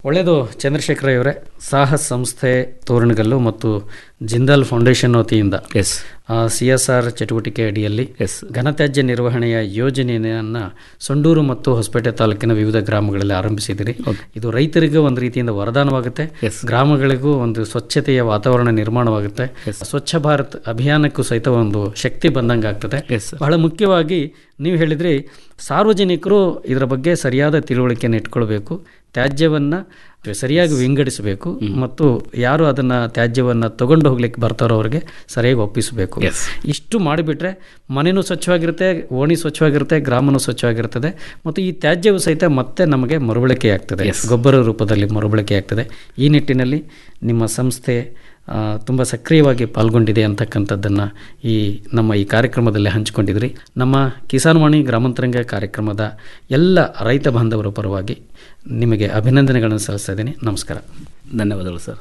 ಒಳ್ಳೆಯದು ಚಂದ್ರಶೇಖರ ಇವರೇ ಸಾಹಸ್ ಸಂಸ್ಥೆ ತೋರಣಗಲ್ಲು ಮತ್ತು ಜಿಂದಾಲ್ ಫೌಂಡೇಶನ್ ವತಿಯಿಂದ ಎಸ್ ಸಿ ಎಸ್ ಆರ್ ಚಟುವಟಿಕೆ ಅಡಿಯಲ್ಲಿ ಎಸ್ ಘನತ್ಯಾಜ್ಯ ನಿರ್ವಹಣೆಯ ಯೋಜನೆಯನ್ನು ಸೊಂಡೂರು ಮತ್ತು ಹೊಸಪೇಟೆ ತಾಲೂಕಿನ ವಿವಿಧ ಗ್ರಾಮಗಳಲ್ಲಿ ಆರಂಭಿಸಿದಿರಿ ಇದು ರೈತರಿಗೂ ಒಂದು ರೀತಿಯಿಂದ ವರದಾನವಾಗುತ್ತೆ ಗ್ರಾಮಗಳಿಗೂ ಒಂದು ಸ್ವಚ್ಛತೆಯ ವಾತಾವರಣ ನಿರ್ಮಾಣವಾಗುತ್ತೆ ಸ್ವಚ್ಛ ಭಾರತ್ ಅಭಿಯಾನಕ್ಕೂ ಸಹಿತ ಒಂದು ಶಕ್ತಿ ಬಂದಂಗೆ ಆಗ್ತದೆ ಬಹಳ ಮುಖ್ಯವಾಗಿ ನೀವು ಹೇಳಿದ್ರಿ ಸಾರ್ವಜನಿಕರು ಇದರ ಬಗ್ಗೆ ಸರಿಯಾದ ತಿಳುವಳಿಕೆಯನ್ನು ಇಟ್ಕೊಳ್ಬೇಕು ತ್ಯಾಜ್ಯವನ್ನು ಸರಿಯಾಗಿ ವಿಂಗಡಿಸಬೇಕು ಮತ್ತು ಯಾರು ಅದನ್ನು ತ್ಯಾಜ್ಯವನ್ನು ತಗೊಂಡು ಹೋಗ್ಲಿಕ್ಕೆ ಬರ್ತಾರೋ ಅವ್ರಿಗೆ ಸರಿಯಾಗಿ ಒಪ್ಪಿಸಬೇಕು ಇಷ್ಟು ಮಾಡಿಬಿಟ್ರೆ ಮನೆಯೂ ಸ್ವಚ್ಛವಾಗಿರುತ್ತೆ ಓಣಿ ಸ್ವಚ್ಛವಾಗಿರುತ್ತೆ ಗ್ರಾಮನೂ ಸ್ವಚ್ಛವಾಗಿರ್ತದೆ ಮತ್ತು ಈ ತ್ಯಾಜ್ಯವು ಸಹಿತ ಮತ್ತೆ ನಮಗೆ ಮರುಬಳಕೆ ಆಗ್ತದೆ ಗೊಬ್ಬರ ರೂಪದಲ್ಲಿ ಮರುಬಳಕೆ ಆಗ್ತದೆ ಈ ನಿಟ್ಟಿನಲ್ಲಿ ನಿಮ್ಮ ಸಂಸ್ಥೆ ತುಂಬ ಸಕ್ರಿಯವಾಗಿ ಪಾಲ್ಗೊಂಡಿದೆ ಅಂತಕ್ಕಂಥದ್ದನ್ನು ಈ ನಮ್ಮ ಈ ಕಾರ್ಯಕ್ರಮದಲ್ಲಿ ಹಂಚಿಕೊಂಡಿದ್ರಿ ನಮ್ಮ ಕಿಸಾನ್ ವಾಣಿ ಗ್ರಾಮಾಂತರಂಗ ಕಾರ್ಯಕ್ರಮದ ಎಲ್ಲ ರೈತ ಬಾಂಧವರ ಪರವಾಗಿ ನಿಮಗೆ ಅಭಿನಂದನೆಗಳನ್ನು ಸಲ್ಲಿಸ್ತಾ ಇದ್ದೀನಿ ನಮಸ್ಕಾರ ಧನ್ಯವಾದಗಳು ಸರ್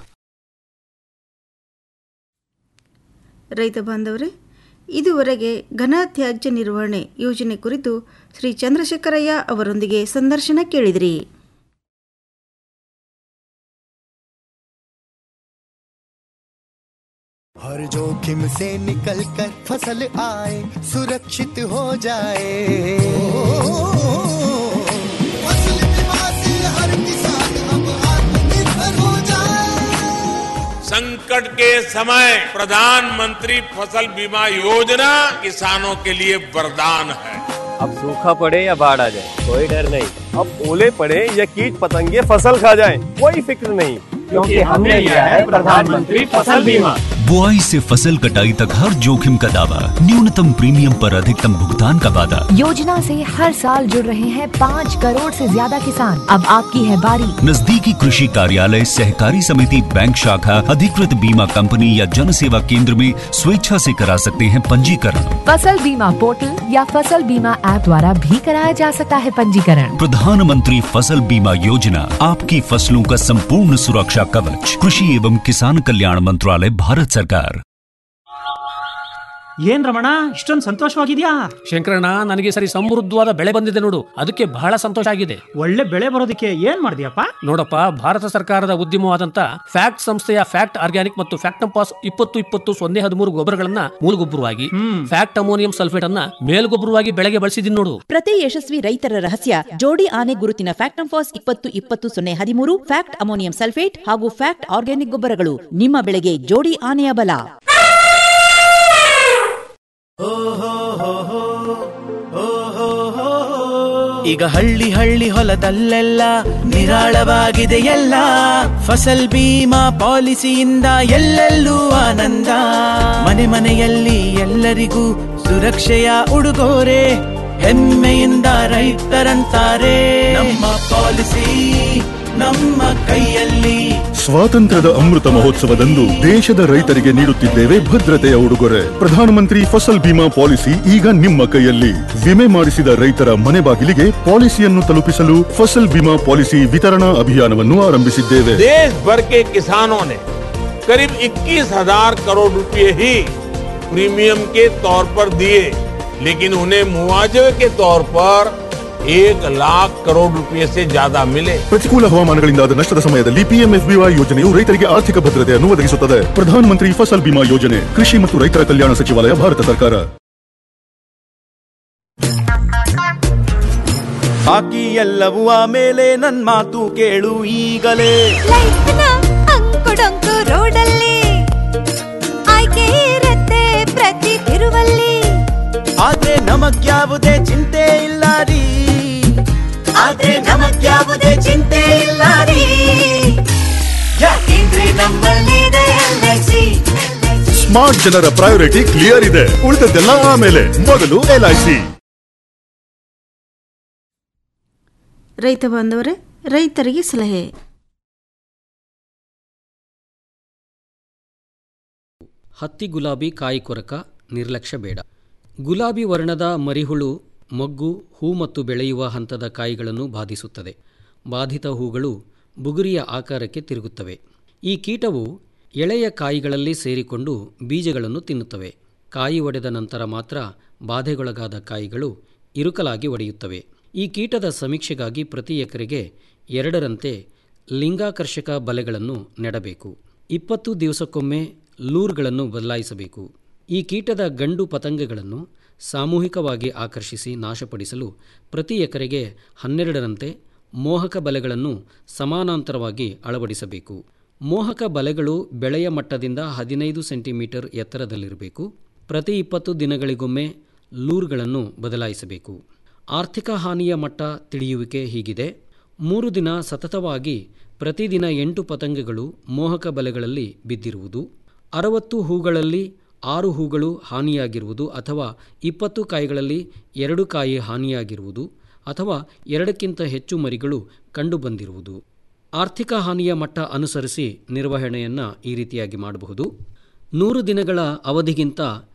ರೈತ ಬಾಂಧವರೇ ಇದುವರೆಗೆ ಘನ ತ್ಯಾಜ್ಯ ನಿರ್ವಹಣೆ ಯೋಜನೆ ಕುರಿತು ಶ್ರೀ ಚಂದ್ರಶೇಖರಯ್ಯ ಅವರೊಂದಿಗೆ ಸಂದರ್ಶನ ಕೇಳಿದಿರಿ हर जोखिम से निकल कर फसल आए सुरक्षित हो जाए फसल बीमा से हर किसान अब आत्मनिर्भर हो जाए संकट के समय प्रधानमंत्री फसल बीमा योजना किसानों के लिए वरदान है अब सूखा पड़े या बाढ़ आ जाए कोई डर नहीं अब ओले पड़े या कीट पतंगे फसल खा जाए कोई फिक्र नहीं क्योंकि हमने लिया है प्रधानमंत्री फसल बीमा बुआई से फसल कटाई तक हर जोखिम का दावा न्यूनतम प्रीमियम पर अधिकतम भुगतान का वादा योजना से हर साल जुड़ रहे हैं पाँच करोड़ से ज्यादा किसान अब आपकी है बारी नजदीकी कृषि कार्यालय सहकारी समिति बैंक शाखा अधिकृत बीमा कंपनी या जन सेवा केंद्र में स्वेच्छा से करा सकते हैं पंजीकरण फसल बीमा पोर्टल या फसल बीमा ऐप द्वारा भी कराया जा सकता है पंजीकरण प्रधानमंत्री फसल बीमा योजना आपकी फसलों का संपूर्ण सुरक्षा कवच कृषि एवं किसान कल्याण मंत्रालय भारत सरकार ಏನ್ ರಮಣ ಇಷ್ಟೊಂದು ಸಂತೋಷವಾಗಿದ್ಯಾ ಶಂಕರಣ್ಣ ನನಗೆ ಈ ಸರಿ ಸಮೃದ್ಧವಾದ ಬೆಳೆ ಬಂದಿದೆ ನೋಡು ಅದಕ್ಕೆ ಬಹಳ ಸಂತೋಷ ಆಗಿದೆ ಒಳ್ಳೆ ಬೆಳೆ ಬರೋದಕ್ಕೆ ಏನ್ ಮಾಡಿದ್ಯಪ್ಪ ನೋಡಪ್ಪ ಭಾರತ ಸರ್ಕಾರದ ಉದ್ಯಮವಾದಂತ ಫ್ಯಾಕ್ಟ್ ಸಂಸ್ಥೆಯ ಫ್ಯಾಕ್ಟ್ ಆರ್ಗ್ಯಾನಿಕ್ ಮತ್ತು ಫ್ಯಾಕ್ಟಂಪಾಸ್ ಇಪ್ಪತ್ತು ಇಪ್ಪತ್ತು ಸೊನ್ನೆ ಹದಿಮೂರು ಗೊಬ್ಬರಗಳನ್ನ ಮೂಲಗೊಬ್ಬರವಾಗಿ ಫ್ಯಾಕ್ಟ್ ಅಮೋನಿಯಂ ಸಲ್ಫೇಟ್ ಅನ್ನ ಮೇಲ್ಗೊಬ್ಬರವಾಗಿ ಬೆಳೆಗೆ ಬಳಸಿದೀನಿ ನೋಡು ಪ್ರತಿ ಯಶಸ್ವಿ ರೈತರ ರಹಸ್ಯ ಜೋಡಿ ಆನೆ ಗುರುತಿನ ಫ್ಯಾಕ್ಟ್ ಫಾಸ್ ಇಪ್ಪತ್ತು ಇಪ್ಪತ್ತು ಸೊನ್ನೆ ಹದಿಮೂರು ಫ್ಯಾಕ್ಟ್ ಅಮೋನಿಯಂ ಸಲ್ಫೇಟ್ ಹಾಗೂ ಫ್ಯಾಕ್ಟ್ ಆರ್ಗ್ಯಾನಿಕ್ ಗೊಬ್ಬರಗಳು ನಿಮ್ಮ ಬೆಳೆಗೆ ಜೋಡಿ ಆನೆಯ ಬಲ ಈಗ ಹಳ್ಳಿ ಹಳ್ಳಿ ಹೊಲದಲ್ಲೆಲ್ಲ ನಿರಾಳವಾಗಿದೆ ಎಲ್ಲ ಫಸಲ್ ಬೀಮಾ ಪಾಲಿಸಿಯಿಂದ ಎಲ್ಲೆಲ್ಲೂ ಆನಂದ ಮನೆ ಮನೆಯಲ್ಲಿ ಎಲ್ಲರಿಗೂ ಸುರಕ್ಷೆಯ ಉಡುಗೊರೆ ಹೆಮ್ಮೆಯಿಂದ ರೈತರಂತಾರೆ ನಮ್ಮ ಪಾಲಿಸಿ ನಮ್ಮ ಕೈಯಲ್ಲಿ ಸ್ವಾತಂತ್ರ್ಯದ ಅಮೃತ ಮಹೋತ್ಸವದಂದು ದೇಶದ ರೈತರಿಗೆ ನೀಡುತ್ತಿದ್ದೇವೆ ಭದ್ರತೆಯ ಉಡುಗೊರೆ ಪ್ರಧಾನಮಂತ್ರಿ ಫಸಲ್ ಬಿಮಾ ಪಾಲಿಸಿ ಈಗ ನಿಮ್ಮ ಕೈಯಲ್ಲಿ ವಿಮೆ ಮಾಡಿಸಿದ ರೈತರ ಮನೆ ಬಾಗಿಲಿಗೆ ಪಾಲಿಸಿಯನ್ನು ತಲುಪಿಸಲು ಫಸಲ್ ಬಿಮಾ ಪಾಲಿಸಿ ವಿತರಣಾ ಅಭಿಯಾನವನ್ನು ಆರಂಭಿಸಿದ್ದೇವೆ देश भर के किसानों ने करीब 21,000 करोड़ रुपए ही प्रीमियम के तौर पर दिए लेकिन उन्हें मुआवजे के तौर पर एक लाख करोड़ रुपए से ज्यादा मिले ಪ್ರತಿಕೂಲ ಹವಾಮಾನಗಳಿಂದಾದ ನಷ್ಟದ ಸಮಯದಲ್ಲಿ ಪಿಎಂಎಫ್ಬಿವೈ ಯೋಜನೆಯು ರೈತರಿಗೆ ಆರ್ಥಿಕ ಭದ್ರತೆಯನ್ನು ಒದಗಿಸುತ್ತದೆ ಪ್ರಧಾನಮಂತ್ರಿ ಫಸಲ್ ಬಿಮಾ ಯೋಜನೆ ಕೃಷಿ ಮತ್ತು ರೈತರ ಕಲ್ಯಾಣ ಸಚಿವಾಲಯ ಭಾರತ ಸರ್ಕಾರ ಬಾಕಿ ಎಲ್ಲವೂ ಆಮೇಲೆ ನನ್ ಮಾತು ಕೇಳು ಈಗಲೇ ಅಂಕುಡೊಂಕು ರೋಡಲ್ಲಿ ಆಯ್ಕೆ ಇರತ್ತೆ ಪ್ರತಿ ತಿರುವಲ್ಲಿ ಆದ್ರೆ ನಮಗ್ಯಾವುದೇ ಚಿಂತೆ ಇಲ್ಲ ರೀ ಆದ್ರೆ ನಮಗ್ಯಾವುದೇ ಚಿಂತೆ ಇಲ್ಲ ರೀ ಯಾಕೆಂದ್ರೆ ನಮ್ಮಲ್ಲಿದೆ ಎಲ್ಐಸಿ ಸ್ಮಾರ್ಟ್ ಜನರ ಪ್ರಯಾರಿಟಿ ಕ್ಲಿಯರ್ ಇದೆ ಉಳಿದದ್ದೆಲ್ಲ ಆಮೇಲೆ ಮೊದಲು ಎಲ್ಐಸಿ ರೈತ ಬಾಂಧವರೇ ರೈತರಿಗೆ ಸಲಹೆ ಹತ್ತಿ ಗುಲಾಬಿ ಕಾಯಿ ಕೊರಕ ನಿರ್ಲಕ್ಷ್ಯ ಬೇಡ ಗುಲಾಬಿ ವರ್ಣದ ಮರಿಹುಳು ಮೊಗ್ಗು ಹೂ ಮತ್ತು ಬೆಳೆಯುವ ಹಂತದ ಕಾಯಿಗಳನ್ನು ಬಾಧಿಸುತ್ತದೆ ಬಾಧಿತ ಹೂಗಳು ಬುಗುರಿಯ ಆಕಾರಕ್ಕೆ ತಿರುಗುತ್ತವೆ ಈ ಕೀಟವು ಎಳೆಯ ಕಾಯಿಗಳಲ್ಲಿ ಸೇರಿಕೊಂಡು ಬೀಜಗಳನ್ನು ತಿನ್ನುತ್ತವೆ ಕಾಯಿ ಒಡೆದ ನಂತರ ಮಾತ್ರ ಬಾಧೆಗೊಳಗಾದ ಕಾಯಿಗಳು ಇರುಕಲಾಗಿ ಒಡೆಯುತ್ತವೆ ಈ ಕೀಟದ ಸಮೀಕ್ಷೆಗಾಗಿ ಪ್ರತಿ ಎಕರೆಗೆ ಎರಡರಂತೆ ಲಿಂಗಾಕರ್ಷಕ ಬಲೆಗಳನ್ನು ನೆಡಬೇಕು ಇಪ್ಪತ್ತು ದಿವಸಕ್ಕೊಮ್ಮೆ ಲೂರ್ಗಳನ್ನು ಬದಲಾಯಿಸಬೇಕು ಈ ಕೀಟದ ಗಂಡು ಪತಂಗಗಳನ್ನು ಸಾಮೂಹಿಕವಾಗಿ ಆಕರ್ಷಿಸಿ ನಾಶಪಡಿಸಲು ಪ್ರತಿ ಎಕರೆಗೆ ಹನ್ನೆರಡರಂತೆ ಮೋಹಕ ಬಲೆಗಳನ್ನು ಸಮಾನಾಂತರವಾಗಿ ಅಳವಡಿಸಬೇಕು ಮೋಹಕ ಬಲೆಗಳು ಬೆಳೆಯ ಮಟ್ಟದಿಂದ ಹದಿನೈದು ಸೆಂಟಿಮೀಟರ್ ಎತ್ತರದಲ್ಲಿರಬೇಕು ಪ್ರತಿ ಇಪ್ಪತ್ತು ದಿನಗಳಿಗೊಮ್ಮೆ ಲೂರ್ಗಳನ್ನು ಬದಲಾಯಿಸಬೇಕು ಆರ್ಥಿಕ ಹಾನಿಯ ಮಟ್ಟ ತಿಳಿಯುವಿಕೆ ಹೀಗಿದೆ ಮೂರು ದಿನ ಸತತವಾಗಿ ಪ್ರತಿದಿನ ಎಂಟು ಪತಂಗಗಳು ಮೋಹಕ ಬಲೆಗಳಲ್ಲಿ ಬಿದ್ದಿರುವುದು ಅರವತ್ತು ಹೂಗಳಲ್ಲಿ ಆರು ಹೂಗಳು ಹಾನಿಯಾಗಿರುವುದು ಅಥವಾ ಇಪ್ಪತ್ತು ಕಾಯಿಗಳಲ್ಲಿ ಎರಡು ಕಾಯಿ ಹಾನಿಯಾಗಿರುವುದು ಅಥವಾ ಎರಡಕ್ಕಿಂತ ಹೆಚ್ಚು ಮರಿಗಳು ಕಂಡುಬಂದಿರುವುದು ಆರ್ಥಿಕ ಹಾನಿಯ ಮಟ್ಟ ಅನುಸರಿಸಿ ನಿರ್ವಹಣೆಯನ್ನು ಈ ರೀತಿಯಾಗಿ ಮಾಡಬಹುದು ನೂರು ದಿನಗಳ ಅವಧಿಗಿಂತ